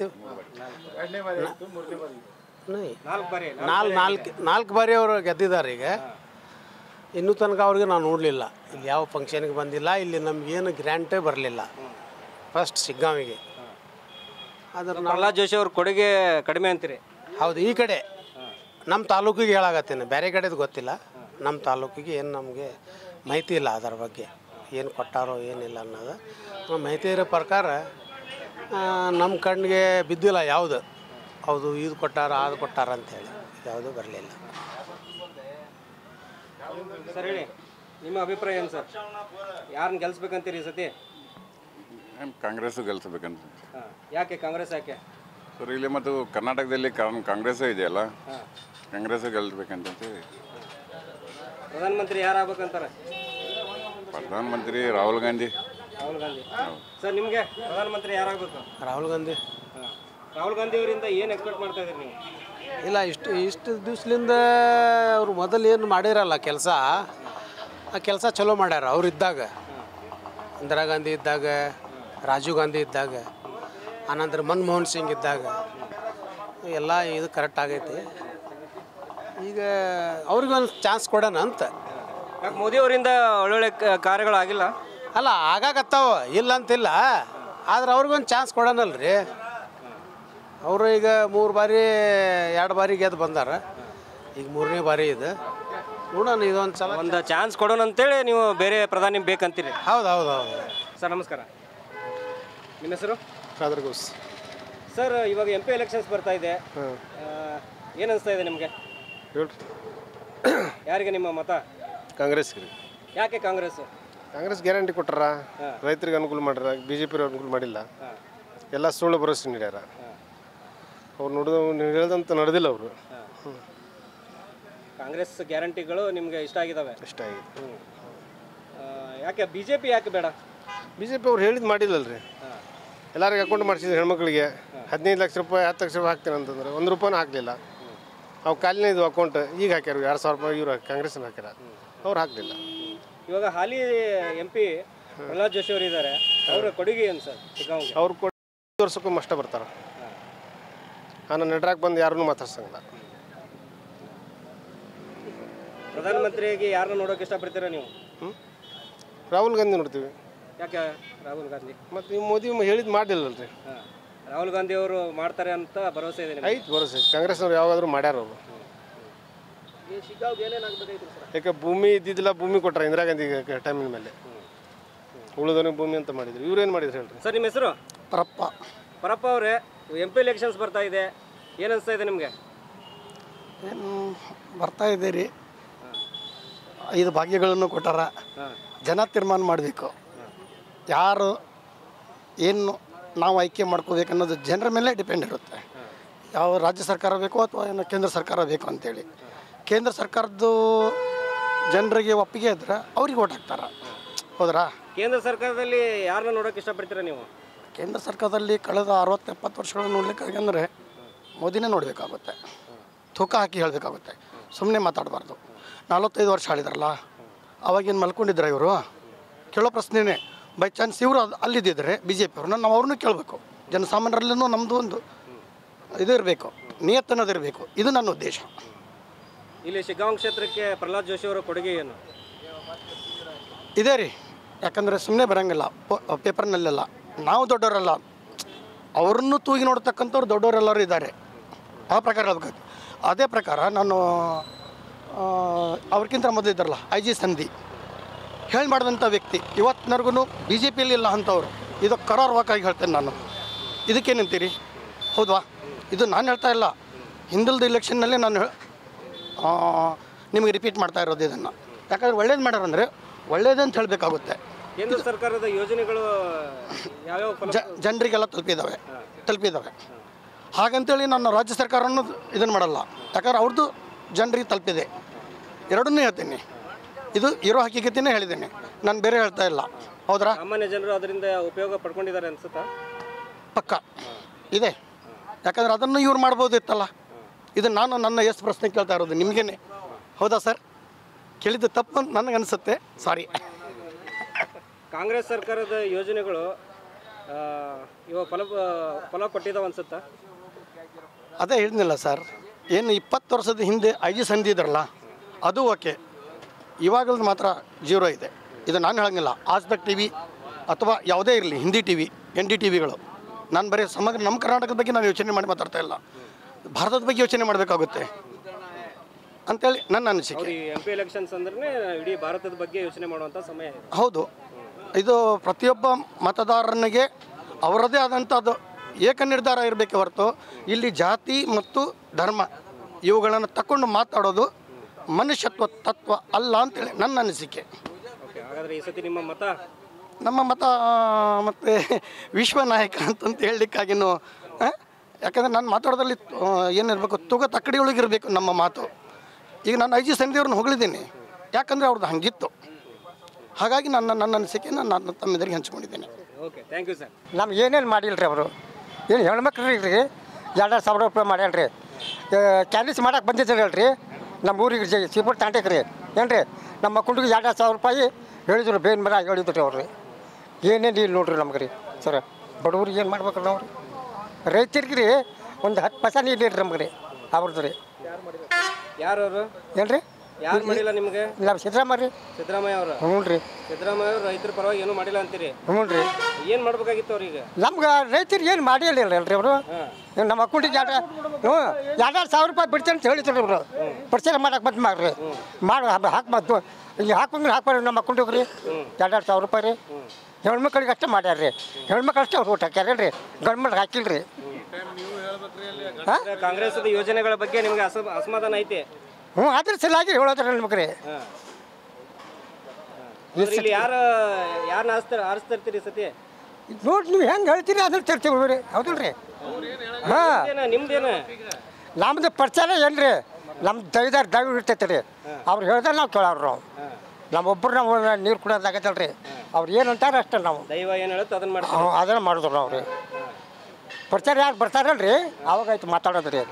Speaker 1: ನಾಲ್ಕು ಬಾರಿ
Speaker 13: ನಾಲ್ಕು ನಾಲ್ಕು ನಾಲ್ಕು ಬಾರಿ ಅವರು ಗೆದ್ದಿದ್ದಾರೆ ಈಗ ಇನ್ನೂ ತನಕ ಅವ್ರಿಗೆ ನಾವು ನೋಡಲಿಲ್ಲ ಇಲ್ಲಿ ಯಾವ ಫಂಕ್ಷನ್ಗೆ ಬಂದಿಲ್ಲ ಇಲ್ಲಿ ನಮಗೇನು ಗ್ರ್ಯಾಂಟೇ ಬರಲಿಲ್ಲ ಫಸ್ಟ್ ಶಿಗ್ಗಾಂವಿಗೆ ಅದ್ರ
Speaker 1: ಪ್ರಹ್ಲಾದ್ ಜೋಶಿ ಅವ್ರ ಕೊಡುಗೆ ಕಡಿಮೆ ಅಂತೀರಿ
Speaker 13: ಹೌದು ಈ ಕಡೆ ನಮ್ಮ ತಾಲೂಕಿಗೆ ಹೇಳಾಗತ್ತೇನೆ ಬೇರೆ ಕಡೆದು ಗೊತ್ತಿಲ್ಲ ನಮ್ಮ ತಾಲೂಕಿಗೆ ಏನು ನಮಗೆ ಮಾಹಿತಿ ಇಲ್ಲ ಅದರ ಬಗ್ಗೆ ಏನು ಕೊಟ್ಟಾರೋ ಏನಿಲ್ಲ ಅನ್ನೋದು ಆ ಮಾಹಿತಿ ಇರೋ ಪ್ರಕಾರ ಆ, ನಮ್ಮ ಕಣ್ಣಿಗೆ ಬಿದ್ದಿಲ್ಲ ಯಾವುದು ಹೌದು ಇದು ಕೊಟ್ಟಾರ ಅದು ಕೊಟ್ಟಾರ ಅಂತೇಳಿ ಯಾವುದು ಬರಲಿಲ್ಲ
Speaker 1: ಸರ್ ಹೇಳಿ ನಿಮ್ಮ ಅಭಿಪ್ರಾಯ ಏನು ಸರ್ ಯಾರನ್ನ ಗೆಲ್ಸ್ಬೇಕಂತೀರಿ ಈ ಸತಿ
Speaker 14: ಕಾಂಗ್ರೆಸ್ ಗೆಲ್ಸಬೇಕಂತ
Speaker 1: ಹಾಂ ಯಾಕೆ ಕಾಂಗ್ರೆಸ್ ಯಾಕೆ
Speaker 14: ಸರ್ ಇಲ್ಲಿ ಮತ್ತು ಕರ್ನಾಟಕದಲ್ಲಿ ಕಾಂಗ್- ಕಾಂಗ್ರೆಸ್ಸೇ ಇದೆಯಲ್ಲ ಕಾಂಗ್ರೆಸ್ ಗೆಲ್ಬೇಕಂತ
Speaker 1: ಪ್ರಧಾನಮಂತ್ರಿ ಯಾರಾಗ್ಬೇಕಂತಾರೆ
Speaker 14: ಪ್ರಧಾನಮಂತ್ರಿ ರಾಹುಲ್ ಗಾಂಧಿ
Speaker 1: ರಾಹುಲ್ ಗಾಂಧಿ ಸರ್ ನಿಮಗೆ ಪ್ರಧಾನಮಂತ್ರಿ ಯಾರಾಗಬೇಕು
Speaker 13: ರಾಹುಲ್ ಗಾಂಧಿ
Speaker 1: ಹಾಂ ರಾಹುಲ್ ಗಾಂಧಿ ಅವರಿಂದ ಏನು ಎಕ್ಸ್ಪೆಕ್ಟ್ ಮಾಡ್ತಾ ಇದ್ದೀರಿ ನೀವು
Speaker 13: ಇಲ್ಲ ಇಷ್ಟು ಇಷ್ಟು ದಿವ್ಸಲಿಂದ ಅವ್ರು ಮೊದಲು ಏನು ಮಾಡಿರಲ್ಲ ಕೆಲಸ ಆ ಕೆಲಸ ಚಲೋ ಮಾಡ್ಯಾರ ಅವ್ರು ಇದ್ದಾಗ ಇಂದಿರಾ ಗಾಂಧಿ ಇದ್ದಾಗ ರಾಜೀವ್ ಗಾಂಧಿ ಇದ್ದಾಗ ಆನಂತರ ಮನಮೋಹನ್ ಸಿಂಗ್ ಇದ್ದಾಗ ಎಲ್ಲ ಇದು ಕರೆಕ್ಟ್ ಆಗೈತಿ ಈಗ ಅವ್ರಿಗೊಂದು ಚಾನ್ಸ್ ಕೊಡೋಣ ಅಂತ
Speaker 1: ಯಾಕೆ ಮೋದಿ ಅವರಿಂದ ಒಳ್ಳೊಳ್ಳೆ ಕ- ಕಾರ್ಯಗಳಾಗಿಲ್ಲ
Speaker 13: ಅಲ್ಲ ಆಗಾಕತ್ತಾವ ಇಲ್ಲ ಅಂತಿಲ್ಲ ಆದ್ರೆ ಅವ್ರಿಗೊಂದು ಚಾನ್ಸ್ ಕೊಡೋಣಲ್ರಿ ಅವರು ಈಗ ಮೂರು ಬಾರಿ ಎರಡು ಬಾರಿ ಗೆದ್ದು ಬಂದಾರ ಈಗ ಮೂರನೇ ಬಾರಿ ಇದು ನೋಡೋಣ ಇದೊಂದು ಸಲ
Speaker 1: ಒಂದು ಚಾನ್ಸ್ ಕೊಡೋಣ ಅಂತೇಳಿ ನೀವು ಬೇರೆ ಪ್ರಧಾನಿ ಬೇಕಂತೀರಿ
Speaker 13: ಹೌದು ಹೌದು ಹೌದು
Speaker 1: ಸರ್ ನಮಸ್ಕಾರ ನಿಮ್ಮ ಹೆಸರು
Speaker 15: ಖಾದರ್ ಗೋಸ್
Speaker 1: ಸರ್ ಇವಾಗ ಎಂ ಪಿ ಎಲೆಕ್ಷನ್ಸ್ ಬರ್ತಾ ಇದೆ ಏನು ಅನಿಸ್ತಾ ಇದೆ ನಿಮಗೆ
Speaker 15: ಹೇಳ್ರಿ
Speaker 1: ಯಾರಿಗೆ ನಿಮ್ಮ ಮತ
Speaker 15: ಕಾಂಗ್ರೆಸ್ಗೆ
Speaker 1: ಯಾಕೆ ಕಾಂಗ್ರೆಸ್
Speaker 15: ಕಾಂಗ್ರೆಸ್ ಗ್ಯಾರಂಟಿ ಕೊಟ್ಟಾರ ರೈತರಿಗೆ ಅನುಕೂಲ ಮಾಡ್ಯಾರ ಬಿ ಜೆ ಪಿ ಅನುಕೂಲ ಮಾಡಿಲ್ಲ ಎಲ್ಲ ಸುಳ್ಳು ಭರವಸೆ ನೀಡ್ಯಾರ ಅವ್ರು ನೋಡಿದ ಹೇಳ್ದಂತ ನಡೆದಿಲ್ಲ ಅವರು
Speaker 1: ಕಾಂಗ್ರೆಸ್ ಗ್ಯಾರಂಟಿಗಳು ನಿಮಗೆ ಇಷ್ಟ ಆಗಿದ್ದಾವೆ
Speaker 15: ಇಷ್ಟ ಆಗಿದೆ
Speaker 1: ಆ, ಯಾಕೆ ಬಿ ಜೆ ಪಿ ಯಾಕೆ ಬೇಡ
Speaker 15: ಬಿ ಜೆ ಪಿ ಅವ್ರು ಹೇಳಿದ್ದು ಮಾಡಿಲ್ಲಲ್ರಿ ಎಲ್ಲರಿಗೆ ಅಕೌಂಟ್ ಮಾಡಿಸಿದ್ರು ಹೆಣ್ಮಕ್ಳಿಗೆ ಹದಿನೈದು ಲಕ್ಷ ರೂಪಾಯಿ ಹತ್ತು ಲಕ್ಷ ರೂಪಾಯಿ ಹಾಕ್ತೀನಿ ಅಂತಂದ್ರೆ ಒಂದು ರೂಪಾಯಿನೂ ಹಾಕಲಿಲ್ಲ ಅವು ಕಾಲಿನ ಇದು ಅಕೌಂಟ್ ಈಗ ಹಾಕ್ಯಾರ ಎರಡು ಸಾವಿರ ರೂಪಾಯಿ ಇವ್ರು ಕಾಂಗ್ರೆಸ್ನ ಹಾಕ್ಯಾರ ಅವ್ರು ಹಾಕಲಿಲ್ಲ
Speaker 1: ಇವಾಗ ಹಾಲಿ ಎಂ ಪಿ ಪ್ರಹ್ಲಾದ್ ಜೋಶಿ ಅವರು ಇದ್ದಾರೆ ಅವರ ಕೊಡುಗೆ ಏನು ಸರ್ ಚಿಕ್ಕವಂಗೆ
Speaker 15: ಅವ್ರು ಕೊಟ್ಟು ವರ್ಷಕ್ಕೂ ಅಷ್ಟೇ ಬರ್ತಾರೆ ನಾನು ನೆಟ್ರಾಕ್ ಬಂದು ಯಾರನ್ನೂ ಮಾತಾಡ್ಸಂಗಿಲ್ಲ
Speaker 1: ಪ್ರಧಾನಮಂತ್ರಿಯಾಗಿ ಯಾರನ್ನ ನೋಡೋಕೆ ಇಷ್ಟಪಡ್ತೀರಾ ನೀವು
Speaker 15: ರಾಹುಲ್ ಗಾಂಧಿ ನೋಡ್ತೀವಿ
Speaker 1: ಯಾಕೆ ರಾಹುಲ್ ಗಾಂಧಿ
Speaker 15: ಮತ್ತು ಈ ಮೋದಿ ಹೇಳಿದ್ದು ಮಾಡಿಲ್ಲಲ್ರಿ
Speaker 1: ಹಾಂ ರಾಹುಲ್ ಗಾಂಧಿ ಅವರು ಮಾಡ್ತಾರೆ ಅಂತ ಭರವಸೆ ಇದೆ ನಿಮಗೆ
Speaker 15: ಐತೆ ಭರವಸೆ ಕಾಂಗ್ರೆಸ್ನವ್ರು ಯಾವಾಗಾದ್ರೂ ಮಾಡ್ಯಾರ ಅವರು
Speaker 1: ಈ ಶಿಗ್ಗಾವ್ಗೆ ಏನೇನಾಗಬೇಕಾಯ್ತು ಸರ್
Speaker 15: ಯಾಕೆ ಭೂಮಿ ಇದ್ದಿದ್ದಿಲ್ಲ ಭೂಮಿ ಕೊಟ್ರ ಇಂದಿರಾ ಗಾಂಧಿ ಟೈಮಿನ ಮೇಲೆ ಉಳಿದವನಿಗೆ ಭೂಮಿ ಅಂತ ಮಾಡಿದ್ರು ಇವ್ರೇನು ಮಾಡಿದ್ರು ಹೇಳ್ರಿ
Speaker 1: ಸರ್ ನಿಮ್ಮ ಹೆಸರು
Speaker 16: ಪರಪ್ಪ
Speaker 1: ಪರಪ್ಪ ಅವರೇ ಎಂ ಪಿ ಎಲೆಕ್ಷನ್ಸ್ ಬರ್ತಾ ಇದೆ ಏನು ಅನಿಸ್ತಾ ಇದೆ ನಿಮಗೆ
Speaker 16: ಏನು ಬರ್ತಾ ಇದ್ದೀರಿ ಐದು ಭಾಗ್ಯಗಳನ್ನು ಕೊಟ್ಟಾರ ಜನ ತೀರ್ಮಾನ ಮಾಡಬೇಕು ಯಾರು ಏನು ನಾವು ಆಯ್ಕೆ ಮಾಡ್ಕೋಬೇಕು ಅನ್ನೋದು ಜನರ ಮೇಲೆ ಡಿಪೆಂಡ್ ಇರುತ್ತೆ ಯಾವ ರಾಜ್ಯ ಸರ್ಕಾರ ಬೇಕೋ ಅಥವಾ ಏನು ಕೇಂದ್ರ ಸರ್ಕಾರ ಬೇಕು ಅಂತೇಳಿ ಕೇಂದ್ರ ಸರ್ಕಾರದ್ದು ಜನರಿಗೆ ಒಪ್ಪಿಗೆ ಇದ್ರೆ ಅವ್ರಿಗೆ ಓಟ್ ಹಾಕ್ತಾರೆ ಹೌದ್ರಾ
Speaker 1: ಕೇಂದ್ರ ಸರ್ಕಾರದಲ್ಲಿ ಯಾರನ್ನ ನೋಡೋಕೆ ಇಷ್ಟಪಡ್ತೀರಾ ನೀವು
Speaker 16: ಕೇಂದ್ರ ಸರ್ಕಾರದಲ್ಲಿ ಕಳೆದ ಅರವತ್ತು ಎಪ್ಪತ್ತು ವರ್ಷಗಳು ನೋಡ್ಲಿಕ್ಕೆ ಅಂದರೆ ಮೋದಿನೇ ನೋಡಬೇಕಾಗುತ್ತೆ ತೂಕ ಹಾಕಿ ಹೇಳಬೇಕಾಗುತ್ತೆ ಸುಮ್ಮನೆ ಮಾತಾಡಬಾರ್ದು ನಲವತ್ತೈದು ವರ್ಷ ಆಳಿದ್ರಲ್ಲ ಅವಾಗೇನು ಮಲ್ಕೊಂಡಿದ್ರ ಇವರು ಕೇಳೋ ಪ್ರಶ್ನೆನೇ ಬೈ ಚಾನ್ಸ್ ಇವರು ಅದು ಅಲ್ಲಿದ್ದಿದ್ರೆ ಬಿ ಜೆ ಪಿಯವ್ರನ್ನ ನಾವು ಅವ್ರನ್ನೂ ಕೇಳಬೇಕು ಜನಸಾಮಾನ್ಯರಲ್ಲೂ ನಮ್ಮದು ಒಂದು ಇದು ಇರಬೇಕು ನಿಯತ್ ಅನ್ನೋದು ಇರಬೇಕು ಇದು ನನ್ನ ಉದ್ದೇಶ
Speaker 1: ಇಲ್ಲಿ ಶಿಗ್ಗಾಂವ್ ಕ್ಷೇತ್ರಕ್ಕೆ ಪ್ರಹ್ಲಾದ್ ಜೋಶಿ ಅವರ ಕೊಡುಗೆ ಏನು
Speaker 16: ಇದೇ ರೀ ಯಾಕಂದರೆ ಸುಮ್ಮನೆ ಬರೋಂಗಿಲ್ಲ ಪೇಪರ್ನಲ್ಲೆಲ್ಲ ನಾವು ದೊಡ್ಡವರಲ್ಲ ಅವ್ರನ್ನೂ ತೂಗಿ ನೋಡ್ತಕ್ಕಂಥವ್ರು ದೊಡ್ಡವರೆಲ್ಲರೂ ಇದ್ದಾರೆ ಆ ಪ್ರಕಾರ ಹೇಳ್ಬೇಕು ಅದೇ ಪ್ರಕಾರ ನಾನು ಆ, ಅವ್ರಿಗಿಂತ ಮೊದಲು ಇದ್ದಾರಲ್ಲ ಐ ಜಿ ಸಂಧಿ ಹೇಳಿ ಮಾಡಿದಂಥ ವ್ಯಕ್ತಿ ಇವತ್ತಿನವರೆಗೂ ಬಿ ಜೆ ಪಿಯಲ್ಲಿ ಇಲ್ಲ ಅಂಥವ್ರು ಇದು ಕರಾರುವಾಕಾಗಿ ಹೇಳ್ತೇನೆ ನಾನು ಇದಕ್ಕೇನಂತೀರಿ ಹೌದಾ ಇದು ನಾನು ಹೇಳ್ತಾ ಇಲ್ಲ ಹಿಂದಲ್ದ ಇಲೆಕ್ಷನ್ನಲ್ಲೇ ನಾನು ಹೇಳ್- ಆ, ನಿಮಗೆ ರಿಪೀಟ್ ಮಾಡ್ತಾ ಇರೋದು ಇದನ್ನು ಯಾಕಂದ್ರೆ ಒಳ್ಳೇದು ಮಾಡ್ಯಾರ ಅಂದರೆ ಒಳ್ಳೇದಂತ ಹೇಳಬೇಕಾಗುತ್ತೆ
Speaker 1: ಕೇಂದ್ರ ಸರ್ಕಾರದ ಯೋಜನೆಗಳು ಯಾವ್ಯಾವ ಫಲ
Speaker 16: ಜ ಜನರಿಗೆಲ್ಲ ತಲುಪಿದ್ದಾವೆ ತಲುಪಿದ್ದಾವೆ ಹಾಗಂತೇಳಿ ನಾನು ರಾಜ್ಯ ಸರ್ಕಾರನೂ ಇದನ್ನು ಮಾಡಲ್ಲ ಯಾಕಂದ್ರೆ ಅವ್ರದ್ದು ಜನರಿಗೆ ತಲುಪಿದೆ ಎರಡನ್ನೂ ಹೇಳ್ತೀನಿ ಇದು ಇರೋ ಹಕ್ಕಿಗತಿನೇ ಹೇಳಿದ್ದೀನಿ ನಾನು ಬೇರೆ ಹೇಳ್ತಾ ಇಲ್ಲ ಹೌದ್ರಾ
Speaker 1: ಸಾಮಾನ್ಯ ಜನರು ಅದರಿಂದ ಉಪಯೋಗ ಪಡ್ಕೊಂಡಿದ್ದಾರೆ ಅನ್ಸುತ್ತಾ
Speaker 16: ಪಕ್ಕ ಇದೆ ಯಾಕಂದ್ರೆ ಅದನ್ನು ಇವ್ರು ಮಾಡ್ಬೋದಿತ್ತಲ್ಲ ಇದು ನಾನು ನನ್ನ ಎಷ್ಟು ಪ್ರಶ್ನೆ ಕೇಳ್ತಾ ಇರೋದು ನಿಮಗೇನೆ ಹೌದಾ ಸರ್ ಕೇಳಿದ್ದು ತಪ್ಪು ಅಂತ ನನಗೆ ಅನಿಸುತ್ತೆ ಸಾರಿ
Speaker 1: ಕಾಂಗ್ರೆಸ್ ಸರ್ಕಾರದ ಯೋಜನೆಗಳು ಆ, ಇವಾಗ ಫಲ ಫಲ ಕೊಟ್ಟಿದ್ದಾವೆ ಅನ್ಸುತ್ತಾ
Speaker 16: ಅದೇ ಹೇಳಿದ್ನಲ್ಲ ಸರ್ ಏನು ಇಪ್ಪತ್ತು ವರ್ಷದ ಹಿಂದೆ ಐ ಜಿ ಸಂಧಿ ಇದ್ರಲ್ಲ ಅದು ಓಕೆ ಇವಾಗಲೂ ಮಾತ್ರ ಜೀರೋ ಇದೆ ಇದು ನಾನು ಹೇಳಂಗಿಲ್ಲ ಆಜ್ ತಕ್ ಟಿ ವಿ ಅಥವಾ ಯಾವುದೇ ಇರಲಿ Hindi T V N D T ವಿಗಳು ನಾನು ಬರೀ ಸಮಗ್ರ ನಮ್ಮ ಕರ್ನಾಟಕದ ಬಗ್ಗೆ ನಾನು ಯೋಚನೆ ಮಾಡಿ ಮಾತಾಡ್ತಾ ಇಲ್ಲ ಭಾರತದ ಬಗ್ಗೆ ಯೋಚನೆ ಮಾಡಬೇಕಾಗುತ್ತೆ ಅಂತೇಳಿ ನನ್ನ ಅನಿಸಿಕೆ
Speaker 1: ಅವ್ರು ಎಂ ಪಿ ಎಲೆಕ್ಷನ್ಸ್ ಅಂದ್ರೆ ಇಡೀ ಭಾರತದ ಬಗ್ಗೆ ಯೋಚನೆ ಮಾಡುವಂಥ ಸಮಯ ಇದು
Speaker 16: ಹೌದು ಇದು ಪ್ರತಿಯೊಬ್ಬ ಮತದಾರನಿಗೆ ಅವರದೇ ಆದಂಥದ್ದು ಏಕ ನಿರ್ಧಾರ ಇರಬೇಕೆ ಹೊರತು ಇಲ್ಲಿ ಜಾತಿ ಮತ್ತು ಧರ್ಮ ಇವುಗಳನ್ನು ತಕೊಂಡು ಮಾತಾಡೋದು ಮನುಷ್ಯತ್ವ ತತ್ವ ಅಲ್ಲ ಅಂತೇಳಿ ನನ್ನ ಅನಿಸಿಕೆ
Speaker 1: ಓಕೆ ಹಾಗಾದ್ರೆ ಈ ಸತಿ ನಿಮ್ಮ ಮತ
Speaker 16: ನಮ್ಮ ಮತ ಮತ್ತು ವಿಶ್ವ ನಾಯಕ ಅಂತಂತ ಹೇಳಲಿಕ್ಕಾಗಿನೂ ಆ, ಯಾಕಂದರೆ ನಾನು ಮಾತಾಡೋದ್ರಲ್ಲಿ ಆ, ಏನಿರಬೇಕು ತೂಗ ತಕ್ಕಡಿಯೊಳಗಿರಬೇಕು ನಮ್ಮ ಮಾತು ಈಗ ನಾನು ಐ ಜಿ ಸಂಧಿಯವ್ರನ್ನ ಹೊಗಳಿದ್ದೀನಿ ಯಾಕಂದರೆ ಅವ್ರದ್ದು ಹಂಗಿತ್ತು ಹಾಗಾಗಿ ನನ್ನ ನನ್ನ ಅನಿಸಿಕೆನ ನಾನು ತಮ್ಮ ಎದುರಿಗೆ ಹಂಚ್ಕೊಂಡಿದ್ದೇನೆ
Speaker 1: ಓಕೆ ಥ್ಯಾಂಕ್ ಯು ಸರ್
Speaker 17: ನಮ್ಗೆ ಏನೇನು ಮಾಡಿಲ್ಲ ರೀ ಅವರು ಏನು ಹೆಣ್ಮಕ್ಳಿಗೆ ರೀ ಎರಡು ಸಾವಿರ ರೂಪಾಯಿ ಮಾಡ್ಯಾನ ರೀ ಕ್ಯಾನ್ವೀಸ್ ಮಾಡಕ್ಕೆ ಬಂದಿದ್ದೀರಿ ಅಲ್ರಿ ನಮ್ಮ ಊರಿಗೆ ಜಿ ಸಿಪುರ್ ತಾಂಟಕ್ಕೆ ರೀ ಏನು ರೀ ನಮ್ಮ ಮಕ್ಕಳಿಗೆ ಎರಡು ಸಾವಿರ ರೂಪಾಯಿ ಹೇಳಿದ್ರು ಬೇನ್ ಮರ ಹೇಳಿದ್ರು ರೀ ಅವ್ರು ರೀ ಏನೇನು ಇಲ್ಲ ನೋಡ್ರಿ ನಮ್ಗೆ ರೀ ಸರ್ ಬಡವ್ರಿಗೆ ಏನು ಮಾಡ್ಬೇಕು ನಾವು ರೀ ರೈತರಿಗೆ ರೀ ಒಂದು ಹತ್ತು ಪೈಸೆ ನೀಡಿ ರೀ ನಮ್ಗೆ ರೀ ಅವ್ರದ್ದು ರೀ
Speaker 1: ಯಾರು ಅವರು
Speaker 17: ಏನು ರೀ
Speaker 1: ಯಾರು ಮಾಡಿಲ್ಲ ನಿಮಗೆ
Speaker 17: ನಮ್ಮ ಸಿದ್ದರಾಮಯ್ಯ ರೀ
Speaker 1: ಸಿದ್ದರಾಮಯ್ಯ ಅವರು
Speaker 17: ಹ್ಞೂ ರೀ
Speaker 1: ಸಿದ್ದರಾಮಯ್ಯ ಅವರು ರೈತರ ಪರವಾಗಿ ಏನೂ ಮಾಡಿಲ್ಲ ಅಂತೀರಿ
Speaker 17: ಹ್ಞೂ ರೀ
Speaker 1: ಏನು ಮಾಡ್ಬೇಕಾಗಿತ್ತು ಅವ್ರಿಗೆ
Speaker 17: ನಮ್ಗೆ ರೈತರಿಗೆ ಏನು ಮಾಡಿಲ್ಲ ಅಲ್ರಿ ಅವರು ನಮ್ಮ ಅಕೌಂಟಿಗೆ ಎರಡು ಹ್ಞೂ ಎರಡೆರಡು ಸಾವಿರ ರೂಪಾಯಿ ಬಿಡ್ತೇನೆ ಅಂತ ಹೇಳಿದ್ರು ಇವರು ಪರಿಚಯ ಮಾಡಕ್ಕೆ ಬಂದು ಮಾಡ್ರಿ ಮಾಡಿ ಹಾಕ್ಬಾರ್ದು ಈಗ ಹಾಕೊಂಡ್ರೆ ಹಾಕ್ಬಾರ್ದು ನಮ್ಮ ಅಕೌಂಟಿಗೆ ರೀ ಎರಡೆರಡು ಸಾವಿರ ರೂಪಾಯಿ ರೀ ಹೆಣ್ಮಕ್ಳಿಗೆ ಅಷ್ಟೇ ಮಾಡ್ಯಾರ ರೀ ಹೆಣ್ಮಕ್ಳು ಅಷ್ಟೇ ಅವ್ರು ಊಟ ಹಾಕ್ಯಾರ ರೀ ಗಂಡು ಮಕ್ಳು ಹಾಕಿಲ್ಲ ರೀ
Speaker 1: ಅಂದ್ರೆ ಕಾಂಗ್ರೆಸ್ದ ಯೋಜನೆಗಳ ಬಗ್ಗೆ ನಿಮಗೆ ಅಸ ಅಸಮಾಧಾನ ಐತಿ
Speaker 17: ಹ್ಞೂ ಅದ್ರ ಸಲುವಾಗಿ ಹೇಳೋದ್ರಿ ನಮ್ಗೆ ರೀ
Speaker 1: ಅಂದ್ರೆ ಇಲ್ಲಿ ಯಾರು ಯಾರನ್ನ ಆರಿಸ್ತಾರ ಆರಿಸ್ತಿರ್ತೀರಿ ಈ ಸತಿ
Speaker 17: ನೋಡಿ ನೀವು ಹೆಂಗೆ ಹೇಳ್ತೀರಿ ಅದನ್ನ ತರ್ತೀವಿ ರೀ ಹೌದಿಲ್ಲ ರೀ ಹಾಂ
Speaker 1: ನಿಮ್ದೇನ ನಿಮ್ದೇನ
Speaker 17: ನಮ್ದು ಪರಿಚಯ ಏನು ರೀ ನಮ್ಮ ದೈದಾರ ದೈವ ಇರ್ತೈತೆ ರೀ ಅವ್ರು ಹೇಳ್ದಾಗ ನಾವು ಕೇಳೋರು ನಾವು ನಮ್ಮೊಬ್ಬರು ನಾವು ನೀರು ಕುಡಿಯೋದಾಗತ್ತಲ್ಲ ರೀ ಅವ್ರು ಏನು ಅಂತಾರೆ ಅಷ್ಟೇ ನಾವು
Speaker 1: ದೈವ ಏನು ಹೇಳುತ್ತೋ ಅದನ್ನ ಮಾಡ್ತೀವಿ
Speaker 17: ಹ್ಞೂ ಅದನ್ನ ಮಾಡಿದ್ರು ನಾವು ರೀ ಪರಿಚಯ ಯಾರು ಬರ್ತಾರಲ್ಲ ರೀ ಅವಾಗ ಆಯ್ತು ಮಾತಾಡೋದು ರೀ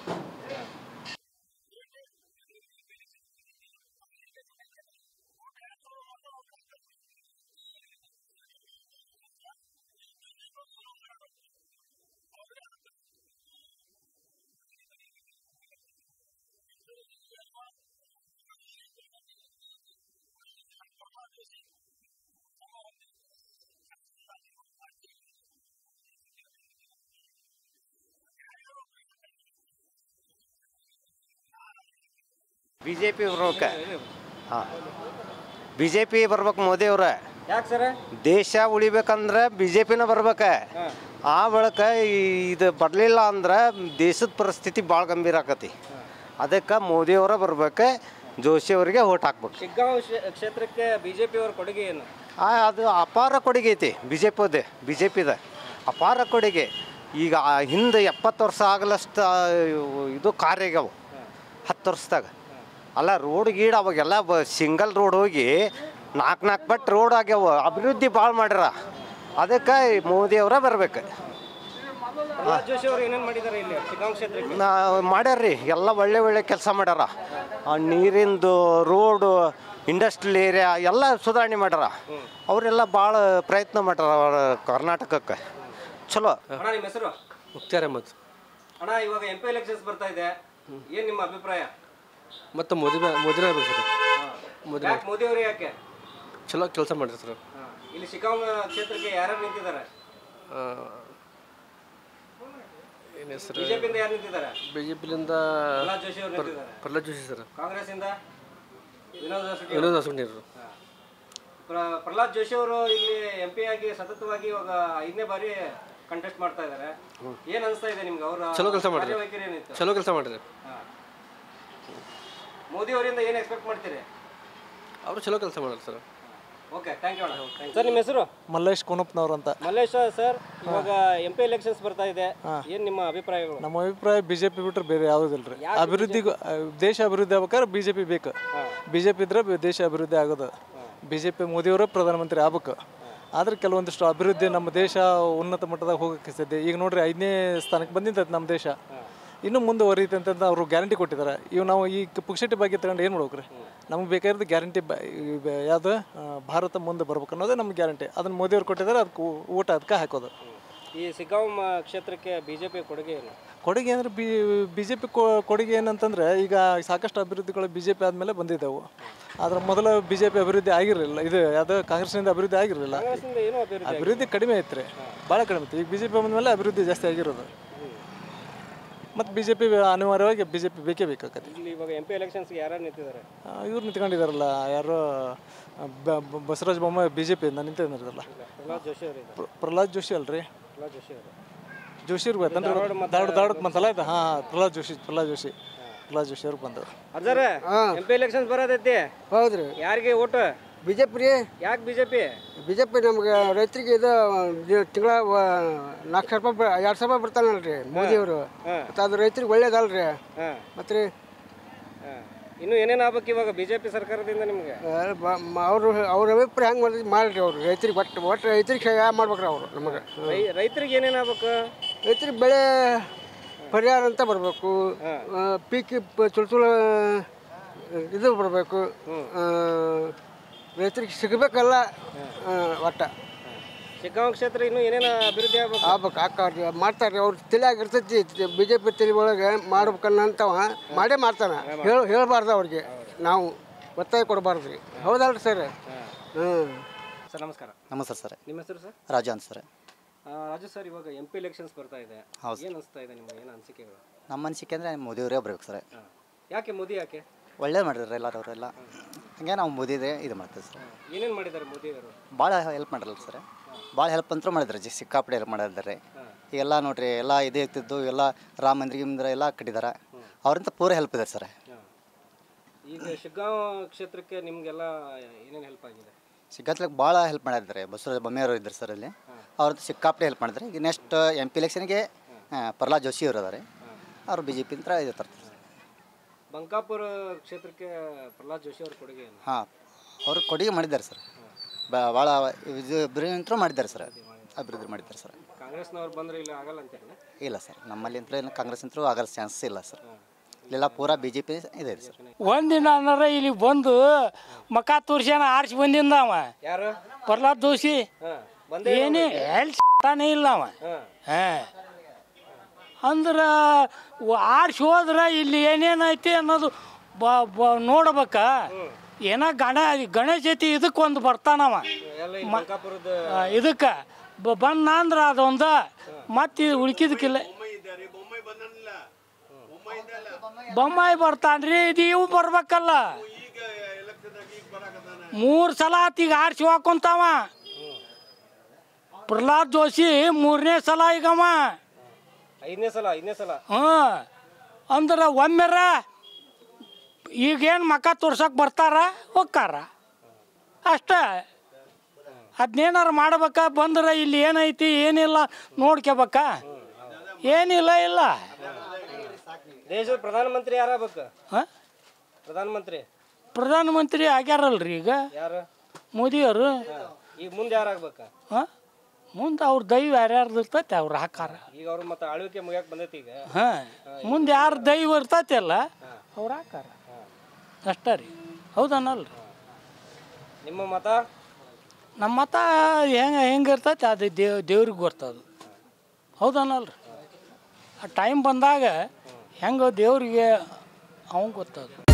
Speaker 18: ಬಿ ಜೆ ಪಿ ಬರ್ಬೇಕು ಹಾಂ ಬಿ ಜೆ ಪಿ ಬರ್ಬೇಕು ಮೋದಿ ಅವ್ರ
Speaker 1: ಯಾಕೆ ಸರ್
Speaker 18: ದೇಶ ಉಳಿಬೇಕಂದ್ರೆ ಬಿ ಜೆ ಪಿನ ಬರ್ಬೇಕು ಆ ಬಳಿಕ ಇದು ಬರಲಿಲ್ಲ ಅಂದ್ರೆ ದೇಶದ ಪರಿಸ್ಥಿತಿ ಭಾಳ ಗಂಭೀರ ಆಕತಿ ಅದಕ್ಕೆ ಮೋದಿ ಅವರ ಬರ್ಬೇಕು ಜೋಶಿ ಅವರಿಗೆ ಓಟ್ ಹಾಕ್ಬೇಕು
Speaker 1: ಶಿಗ್ಗಾಂವ್ ಕ್ಷೇ- ಕ್ಷೇತ್ರಕ್ಕೆ ಬಿಜೆಪಿ ಅವರ ಕೊಡುಗೆ ಏನು
Speaker 18: ಆ, ಅದು ಅಪಾರ ಕೊಡುಗೆ ಐತಿ ಬಿ ಜೆ ಪಿದೆ ಬಿ ಜೆ ಪಿದ ಅಪಾರ ಕೊಡುಗೆ ಈಗ ಆ ಹಿಂದೆ ಎಪ್ಪತ್ತು ವರ್ಷ ಆಗಲಷ್ಟು ಆ, ಇದು ಕಾರ್ಯ ಆಗ್ಯಾವ ಹತ್ತು ವರ್ಷದಾಗ ಅಲ್ಲ ರೋಡ್ ಗೀಡ್ ಅವಾಗೆಲ್ಲ ಬ ಸಿಂಗಲ್ ರೋಡ್ ಹೋಗಿ ನಾಲ್ಕು ನಾಲ್ಕು ಪಟ್ಟು ರೋಡ್ ಆಗ್ಯಾವ ಅಭಿವೃದ್ಧಿ ಭಾಳ ಮಾಡ್ಯಾರ ಅದಕ್ಕೆ ಮೋದಿ ಅವರ ಬರ್ಬೇಕು
Speaker 1: ಪ್ರಹ್ಲಾದ್ ಜೋಶಿ ಅವರು ಏನೇನು ಮಾಡಿದ್ದಾರೆ ಇಲ್ಲಿ ಶಿಗ್ಗಾಂವ್ ಕ್ಷೇತ್ರಕ್ಕೆ
Speaker 18: ನಾ ಮಾಡ್ಯಾರ್ರಿ ಎಲ್ಲ ಒಳ್ಳೆ ಒಳ್ಳೆ ಕೆಲಸ ಮಾಡ್ಯಾರ ಆ ನೀರಿಂದು ರೋಡು ಇಂಡಸ್ಟ್ರಿಯಲ್ ಏರಿಯಾ ಎಲ್ಲ ಸುಧಾರಣೆ ಮಾಡ್ಯಾರ ಅವರೆಲ್ಲ ಭಾಳ ಪ್ರಯತ್ನ ಮಾಡ್ಯಾರ ಅವ್ರ ಕರ್ನಾಟಕಕ್ಕೆ ಚಲೋ
Speaker 1: ಅಣ್ಣ ನಿಮ್ಮ ಹೆಸರು
Speaker 19: ಮುಕ್ತಾರ್ ಅಹಮದ್
Speaker 1: ಅಣ್ಣ ಇವಾಗ ಎಂ ಪಿ ಎಲೆಕ್ಷನ್ಸ್ ಬರ್ತಾ ಇದೆ ಏನ್ ನಿಮ್ಮ ಅಭಿಪ್ರಾಯ
Speaker 19: ಮತ್ತು ಮೋದಿ ಮೋದಿನೇ ಆಗ್ಬೇಕು ಸರ್ ಮೋದಿ
Speaker 1: ಯಾಕೆ ಮೋದಿ ಅವರು ಯಾಕೆ
Speaker 19: ಚಲೋ ಕೆಲಸ ಮಾಡಿರಿ ಸರ್
Speaker 1: ಹಾ. ಇಲ್ಲಿ ಶಿಕಾಂಗ ಕ್ಷೇತ್ರಕ್ಕೆ ಯಾರ್ಯಾರು ನಿಂತಿದ್ದಾರೆ
Speaker 19: ಏನು ಹೆಸರು
Speaker 1: ಬಿಜೆಪಿಯಿಂದ ಯಾರು ನಿಂತಿದ್ದಾರೆ
Speaker 19: ಬಿ ಜೆ ಪಿಲಿಂದ
Speaker 1: ಪ್ರಹ್ಲಾದ್ ಜೋಶಿ ಅವ್ರು ನಿಂತಿದ್ದಾರೆ
Speaker 19: ಪ್ರಹ್ಲಾದ್ ಜೋಶಿ ಸರ್
Speaker 1: ಕಾಂಗ್ರೆಸ್ ಇಂದ ವಿನೋದ್ ಹೊಸಟಿ
Speaker 19: ವಿನೋದ್ ಹೊಸಟಿಯವರು
Speaker 1: ಪ್ರ- ಪ್ರಹ್ಲಾದ್ ಜೋಶಿ ಅವರು ಇಲ್ಲಿ ಎಂ ಪಿ ಆಗಿ ಸತತವಾಗಿ ಇವಾಗ ಐದನೇ ಬಾರಿ ಕಂಟೆಸ್ಟ್ ಮಾಡ್ತಾ ಇದ್ದಾರೆ ಏನ್ ಅನ್ಸ್ತಾ ಇದೆ ನಿಮ್ಗೆ ಅವರ
Speaker 19: ಚಲೋ ಕೆಲಸ ಮಾಡಿರಿ
Speaker 1: ಕಾರ್ಯವೈಖರಿ ಏನಿತ್ತು
Speaker 19: ಚಲೋ ಕೆಲಸ ಮಾಡಿರಿ
Speaker 1: ಹಾ. ಮೋದಿ ಅವರಿಂದ ಏನ್ ಎಕ್ಸ್ಪೆಕ್ಟ್ ಮಾಡ್ತೀರಿ
Speaker 19: ಅವರು ಚಲೋ ಕೆಲಸ ಮಾಡ್ರಿ ಸರ್
Speaker 1: ಓಕೆ ಥ್ಯಾಂಕ್ ಯು ಅಣ್ಣ ಸರ್ ನಿಮ್ಮ ಹೆಸರು
Speaker 20: ಮಲ್ಲೇಶ್ ಕೋನಪ್ಪನವ್ರು ಅಂತ
Speaker 1: ಮಲ್ಲೇಶ್ ಸರ್ ಇವಾಗ ಎಂ ಪಿ ಎಲೆಕ್ಷನ್ಸ್ ಬರ್ತಾ ಇದೆ ಏನ್ ನಿಮ್ಮ ಅಭಿಪ್ರಾಯಗಳು
Speaker 20: ನಮ್ಮ ಅಭಿಪ್ರಾಯ ಬಿ ಜೆ ಪಿ ಬಿಟ್ರೆ ಬೇರೆ ಯಾವುದಿಲ್ಲ ರೀ ಅಭಿವೃದ್ಧಿಗೂ ಅಹ್, ದೇಶ ಅಭಿವೃದ್ಧಿ ಆಗ್ಬೇಕಾದ್ರೆ ಬಿ ಜೆ ಪಿ ಬೇಕು ಬಿ ಜೆ ಪಿ ಇದ್ರೆ ಬಿ- ದೇಶ ಅಭಿವೃದ್ಧಿ ಆಗೋದು ಬಿ ಜೆ ಪಿ ಮೋದಿಯವರೇ ಪ್ರಧಾನಮಂತ್ರಿ ಆಗ್ಬೇಕು ಆದ್ರೆ ಕೆಲವೊಂದಿಷ್ಟು ಅಭಿವೃದ್ಧಿ ನಮ್ಮ ದೇಶ ಉನ್ನತ ಮಟ್ಟದಾಗ ಹೋಗಕ್ಕೆ ಸಾಧ್ಯ ಈಗ ನೋಡ್ರಿ ಐದನೇ ಸ್ಥಾನಕ್ಕೆ ಬಂದಿದ್ದೈತೆ ನಮ್ಮ ದೇಶ ಇನ್ನೂ ಮುಂದುವರಿಯುತ್ತೆ ಅಂತಂದು ಅವರು ಗ್ಯಾರಂಟಿ ಕೊಟ್ಟಿದ್ದಾರೆ ಇವು ನಾವು ಈ ಕ- ಪುಕ್ಷಟಿ ಬಗ್ಗೆ ತಗೊಂಡು ಏನು ಮಾಡ್ಬೇಕ್ರಿ ನಮ್ಗೆ ಬೇಕಾಗಿರೋದು ಗ್ಯಾರಂಟಿ ಯಾವುದು ಆ, ಭಾರತ ಮುಂದೆ ಬರ್ಬೇಕು ಅನ್ನೋದೇ ನಮ್ಗೆ ಗ್ಯಾರಂಟಿ ಅದನ್ನು ಮೋದಿಯವ್ರು ಕೊಟ್ಟಿದ್ದಾರೆ ಅದಕ್ಕೆ ಊಟ ಅದಕ್ಕೆ ಹಾಕೋದು
Speaker 1: ಈ ಸಿಗಾಂ ಕ್ಷೇತ್ರಕ್ಕೆ ಬಿಜೆಪಿ ಕೊಡುಗೆ ಏನು
Speaker 20: ಕೊಡುಗೆ ಅಂದರೆ ಬಿ ಬಿ ಜೆ ಪಿ ಕೊಡುಗೆ ಏನಂತಂದರೆ ಈಗ ಸಾಕಷ್ಟು ಅಭಿವೃದ್ಧಿಗಳು ಬಿ ಜೆ ಪಿ ಆದಮೇಲೆ ಬಂದಿದ್ದವು ಆದರೆ ಮೊದಲು ಬಿ ಜೆ ಪಿ ಅಭಿವೃದ್ಧಿ ಆಗಿರಲಿಲ್ಲ ಇದು ಯಾವುದು ಕಾಂಗ್ರೆಸ್ನಿಂದ ಅಭಿವೃದ್ಧಿ ಆಗಿರಲಿಲ್ಲ
Speaker 1: ಕಾಂಗ್ರೆಸ್ನಿಂದ ಏನೂ ಅಭಿವೃದ್ಧಿ
Speaker 20: ಅಭಿವೃದ್ಧಿ ಕಡಿಮೆ ಐತೆ ರೀ ಭಾಳ ಕಡಿಮೆ ಐತೆ ಈಗ ಬಿ ಜೆ ಪಿ ಬಂದಮೇಲೆ ಅಭಿವೃದ್ಧಿ ಜಾಸ್ತಿ ಆಗಿರೋದು ಮತ್ತು ಬಿ ಜೆ ಪಿ ಅನಿವಾರ್ಯವಾಗಿ ಬಿ ಜೆ ಪಿ ಬೇಕೇ ಬೇಕಾಗತ್ತೆ
Speaker 1: ಇಲ್ಲಿ ಇವಾಗ ಎಂ ಪಿ ಎಲೆಕ್ಷನ್ಸ್ಗೆ ಯಾರ್ಯಾರು ನಿಂತಿದ್ದಾರೆ
Speaker 20: ಇವ್ರು ನಿಂತ್ಕೊಂಡಿದಾರಲ್ಲ ಯಾರೋ ಬ- ಬ- ಬಸವರಾಜ ಬೊಮ್ಮಾಯಿ ಬಿ ಜೆ ಪಿಯಿಂದ ನಿಂತಿದ್ದಾರಲ್ಲ
Speaker 1: ಪ್ರಹ್ಲಾದ್ ಜೋಶಿ ಅವರು ಇದ್ದಾರೆ
Speaker 20: ಪ್ರ- ಪ್ರಹ್ಲಾದ್ ಜೋಶಿ ಅಲ್ರಿ
Speaker 1: ಪ್ರಹ್ಲಾದ್ ಜೋಶಿ ಅವರು
Speaker 20: ಜೋಶಿ ಅವ್ರಿಗೆ ಗೊತ್ತೇನ್ರಿ
Speaker 1: ಧಾರವಾಡ ಮತ್ತೆ-
Speaker 20: ಧಾರವಾಡ ಧಾರವಾಡಕ್ಕೆ ಬಂತಲ್ಲ ಆಯ್ತಾ ಹಾಂ ಪ್ರಹ್ಲಾದ್ ಜೋಶಿ ಪ್ರಹ್ಲಾದ್ ಜೋಶಿ ಪ್ರಹ್ಲಾದ್ ಜೋಶಿ ಅವ್ರಿಗೆ ಬಂದರು
Speaker 1: ಅರ್ಜಾರ ಎಂ ಪಿ ಎಲೆಕ್ಷನ್ಸ್ ಬರೋದೈತಿ
Speaker 21: ಹೌದ್ರಿ
Speaker 1: ಯಾರಿಗೆ ಓಟು
Speaker 21: ಬಿ ಜೆ ಪಿ ರೀ
Speaker 1: ಯಾಕೆ ಬಿಜೆಪಿ
Speaker 21: ಬಿ ಜೆ ಪಿ ನಮ್ಗೆ ರೈತರಿಗೆ ಇದು ತಿಂಗಳ ನಾಲ್ಕು ಸಾವಿರ ರೂಪಾಯಿ ಬ- ಎರಡು ಸಾವಿರ ರೂಪಾಯಿ ಬರ್ತಾನಲ್ರಿ ಮೋದಿಯವರು ಮತ್ತು ಅದು ರೈತರಿಗೆ ಒಳ್ಳೇದಲ್ರಿ ಮತ್ತು ರೀ
Speaker 1: ಇನ್ನು ಏನೇನು ಆಗ್ಬೇಕು ಇವಾಗ ಬಿಜೆಪಿ ಸರ್ಕಾರದಿಂದ ನಿಮಗೆ
Speaker 21: ಅವರು ಅವ್ರ ಅಭಿಪ್ರಾಯ ಹೆಂಗೆ ಮಾಡಿದ್ರಿ ಮಾಡ್ರಿ ಅವರು ರೈತರಿಗೆ ಒಟ್ಟು ಒಟ್ಟು ರೈತರಿಗೆ ಸಹಾಯ ಮಾಡ್ಬೇಕ್ರಿ ಅವರು ನಮಗೆ
Speaker 1: ರೈ- ರೈತರಿಗೆ ಏನೇನು ಆಗ್ಬೇಕು
Speaker 21: ರೈತರಿಗೆ ಬೆಳೆ ಪರಿಹಾರ ಅಂತ ಬರಬೇಕು ಪೀಕ್ ಚುಳು ಚುಳು ಇದು ಬರಬೇಕು ರೈತರಿಗೆ ಸಿಗಬೇಕಲ್ಲ ಒಟ್ಟ
Speaker 1: ಶಿಗ್ಗಾಂವ್ ಕ್ಷೇತ್ರ ಇನ್ನು ಏನೇನು ಅಭಿವೃದ್ಧಿ ಆಗ್ಬೇಕು
Speaker 21: ಆಗ್ಬೇಕು ಹಾಕಾರ್ರಿ ಮಾಡ್ತಾರೆ ಅವ್ರ ತಲೆಯಾಗ ಇರ್ತೈತಿ ಬಿ ಜೆ ಪಿ ತಲೆ ಒಳಗೆ ಮಾಡ್ಬೇಕನ್ನಂತವ ಮಾಡೇ ಮಾಡ್ತಾನೆ ಹೇಳ ಹೇಳ್ಬಾರ್ದು ಅವ್ರಿಗೆ ನಾವು ಒತ್ತಾಯ ಕೊಡಬಾರ್ದು ರೀ ಹೌದಲ್ರಿ ಸರ್ ಹ್ಞೂ
Speaker 1: ಸರ್ ನಮಸ್ಕಾರ
Speaker 22: ನಮಸ್ತೆ ಸರ್
Speaker 1: ನಿಮ್ಮ ಹೆಸರು ಸರ್
Speaker 22: ರಾಜು ಅಂತ ಸರ್
Speaker 1: ಆ, ರಾಜು ಸರ್ ಇವಾಗ ಎಂ ಪಿ ಎಲೆಕ್ಷನ್ಸ್ ಬರ್ತಾ ಇದೆ
Speaker 22: ಹೌದು ಸರ್.
Speaker 1: ಏನು ಅನಿಸ್ತಾ ಇದೆ ನಿಮಗೆ ಏನು ಅನಿಸಿಕೆಗಳು
Speaker 22: ನಮ್ಮ ಅನಿಸಿಕೆ ಅಂದರೆ ಮೋದಿಯವರೇ ಬರ್ಬೇಕು ಸರ್
Speaker 1: ಯಾಕೆ ಮೋದಿ ಯಾಕೆ
Speaker 22: ಒಳ್ಳೇದು ಮಾಡಿದ್ರು ಎಲ್ಲರೂ ಅವರೆಲ್ಲ ಹಂಗೆ ನಾವು ಮೋದಿದೇ ಇದು ಮಾಡ್ತೀವಿ ಸರ್
Speaker 1: ಏನೇನು ಮಾಡಿದ್ದಾರೆ ಮೋದಿ ಅವರು
Speaker 22: ಭಾಳ ಹೆಲ್ಪ್ ಮಾಡಿರಲ್ಲ ಸರ್ ಭಾಳ ಹೆಲ್ಪ್ ಅಂತೂ ಮಾಡಿದ್ರು ಜಿ ಸಿಕ್ಕಾಪಟ್ಟೆ ಹೆಲ್ಪ್ ಮಾಡಿದ್ದಾರೆ ಈಗೆಲ್ಲ ನೋಡ್ರಿ ಎಲ್ಲ ಇದೇ ಇರ್ತಿದ್ದು ಎಲ್ಲ ರಾಮ ಮಂದಿರ ಗಿಂದ್ರ ಎಲ್ಲ ಕಟ್ಟಿದ್ದಾರೆ ಅವರಿಂದ ಪೂರ ಹೆಲ್ಪ್ ಇದೆ ಸರ್
Speaker 1: ಈಗ ಶಿಗ್ಗಾಂವ್ ಕ್ಷೇತ್ರಕ್ಕೆ ನಿಮಗೆಲ್ಲ ಏನೇನು ಹೆಲ್ಪ್ ಆಗಿದೆ
Speaker 22: ಸಿಗ್ಗತ್ಲಕ್ಕೆ ಭಾಳ ಹೆಲ್ಪ್ ಮಾಡಿದ್ದಾರೆ ಬಸವರಾಜ ಬೊಮ್ಮೆಯವರು ಇದ್ದಾರೆ ಸರ್ ಅಲ್ಲಿ ಅವ್ರಂತ ಸಿಕ್ಕಾಪಟ್ಟೆ ಹೆಲ್ಪ್ ಮಾಡಿದ್ದಾರೆ ಈಗ ನೆಕ್ಸ್ಟ್ ಎಮ್ ಪಿ ಎಲೆಕ್ಷನ್ಗೆ ಪ್ರಹ್ಲಾದ್ ಜೋಶಿ ಅವರು ಅದಾರೆ ಅವರು ಬಿ ಜೆ ಪಿ ಅಂತ ಇದು ತರ್ತಾರೆ
Speaker 1: ಬಂಕಾಪುರ ಕ್ಷೇತ್ರಕ್ಕೆ ಪ್ರಹ್ಲಾದ್ ಜೋಶಿ ಅವ್ರ ಕೊಡುಗೆ ಏನು
Speaker 22: ಹಾಂ ಅವರು ಕೊಡುಗೆ ಮಾಡಿದ್ದಾರೆ ಸರ್ ಭಾಳ ಇದು ಅಭಿವೃದ್ಧಿ ಮಾಡಿದ್ದಾರೆ ಸರ್ ಅಭಿವೃದ್ಧಿ ಮಾಡಿದ್ದಾರೆ ಸರ್
Speaker 1: ಕಾಂಗ್ರೆಸ್ನವ್ರು ಬಂದ್ರೆ ಇಲ್ಲ ಆಗಲ್ಲ ಅಂತೀರಲ್ಲ
Speaker 22: ಇಲ್ಲ ಸರ್ ನಮ್ಮಲ್ಲಿ ಅಂತ ಏನು ಕಾಂಗ್ರೆಸ್ ಅಂತೂ ಆಗೋ ಚಾನ್ಸ್ ಇಲ್ಲ ಸರ್ ಇಲ್ಲೆಲ್ಲ ಪೂರಾ ಬಿ ಜೆ ಪಿ ಇದೆ ಸರ್
Speaker 23: ಒಂದಿನ ಅನ್ನಾರ ಇಲ್ಲಿ ಬಂದು ಮಕ ತೋರ್ಸ್ಯಾನ ಆರ್ಸಿ ಬಂದಿಂದ ಅವ
Speaker 1: ಯಾರು
Speaker 23: ಪ್ರಹ್ಲಾದ್ ಜೋಶಿ
Speaker 1: ಬಂದೇ
Speaker 23: ಏನೇ ಎಲ್ಲಿ ತಾನೇ ಇಲ್ಲ ಅವ ಹಾಂ ಅಂದ್ರೆ ಆರ್ಸಿ ಹೋದ್ರೆ ಇಲ್ಲಿ ಏನೇನೈತಿ ಅನ್ನೋದು ಬ ಬ ನೋಡ್ಬೇಕ ಏನ ಗಣ ಗಣೇಶ ಚೌತಿ ಇದಕ್ಕೆ ಒಂದು ಬರ್ತಾನವ
Speaker 1: ಎಲ್ಲ ಈ
Speaker 23: ಮ-
Speaker 1: ಬಂಕಾಪುರದ
Speaker 23: ಆ, ಇದಕ್ಕೆ ಬ ಬಂದ ಅಂದ್ರೆ ಅದೊಂದು ಮತ್ತೆ ಉಳ್ಕಿದಕ್ಕಿಲ್ಲ ಬೊಮ್ಮಾಯಿ ಬರ್ತಾನ್ರಿ ಇದು ಇವು ಬರ್ಬೇಕಲ್ಲ ಮೂರು ಸಲ ಆತ್ ಈಗ ಆರ್ಸಿ ಹಾಕೊಂತಾವ ಪ್ರಹ್ಲಾದ್ ಜೋಶಿ ಮೂರನೇ ಸಲ ಈಗವ
Speaker 1: ಐದನೇ ಸಲ ಐದನೇ ಸಲ
Speaker 23: ಹ್ಞೂ ಅಂದ್ರೆ ಒಮ್ಮೆರ ಈಗೇನು ಮಕ ತೋರ್ಸಕ್ಕೆ ಬರ್ತಾರ ಹೋಗ್ತಾರ ಅಷ್ಟ ಅದನ್ನೇನಾರು ಮಾಡ್ಬೇಕ ಬಂದ್ರೆ ಇಲ್ಲಿ ಏನೈತಿ ಏನಿಲ್ಲ ನೋಡ್ಕೋಬೇಕ ಏನಿಲ್ಲ ಇಲ್ಲ
Speaker 1: ದೇಶದ ಪ್ರಧಾನಮಂತ್ರಿ ಯಾರಾಗಬೇಕು
Speaker 23: ಹಾಂ
Speaker 1: ಪ್ರಧಾನಮಂತ್ರಿ
Speaker 23: ಪ್ರಧಾನಮಂತ್ರಿ ಆಗ್ಯಾರಲ್ರಿ ಈಗ
Speaker 1: ಯಾರು
Speaker 23: ಮೋದಿಯವರು
Speaker 1: ಈಗ ಮುಂದೆ ಯಾರಾಗ್ಬೇಕು
Speaker 23: ಹಾಂ ಮುಂದೆ ಅವ್ರ ದೈವ ಯಾರ್ಯಾರ್ದು ಇರ್ತೈತೆ ಅವ್ರು ಹಾಕಾರ
Speaker 1: ಈಗ ಅವ್ರು ಮತ್ತೆ ಆಳ್ವಿಕೆ ಮುಗಿಯಕ್ ಬಂದೈತಿ ಈಗ
Speaker 23: ಹಾಂ ಮುಂದೆ ಯಾರು ದೈವ ಇರ್ತೈತಿ ಅಲ್ಲ ಅವ್ರು ಹಾಕಾರ ಅಷ್ಟೇ ರೀ ಹೌದನಲ್ರಿ
Speaker 1: ನಿಮ್ಮ ಮತ
Speaker 23: ನಮ್ಮ ಮತ ಹೆಂಗೆ ಹೆಂಗೆ ಇರ್ತೈತೆ ಅದು ದೇವ್ ದೇವ್ರಿಗೆ ಗೊತ್ತದು ಹೌದನಲ್ರಿ ಆ ಟೈಮ್ ಬಂದಾಗ ಹೆಂಗೆ ದೇವ್ರಿಗೆ ಅವಂಗೆ ಗೊತ್ತದು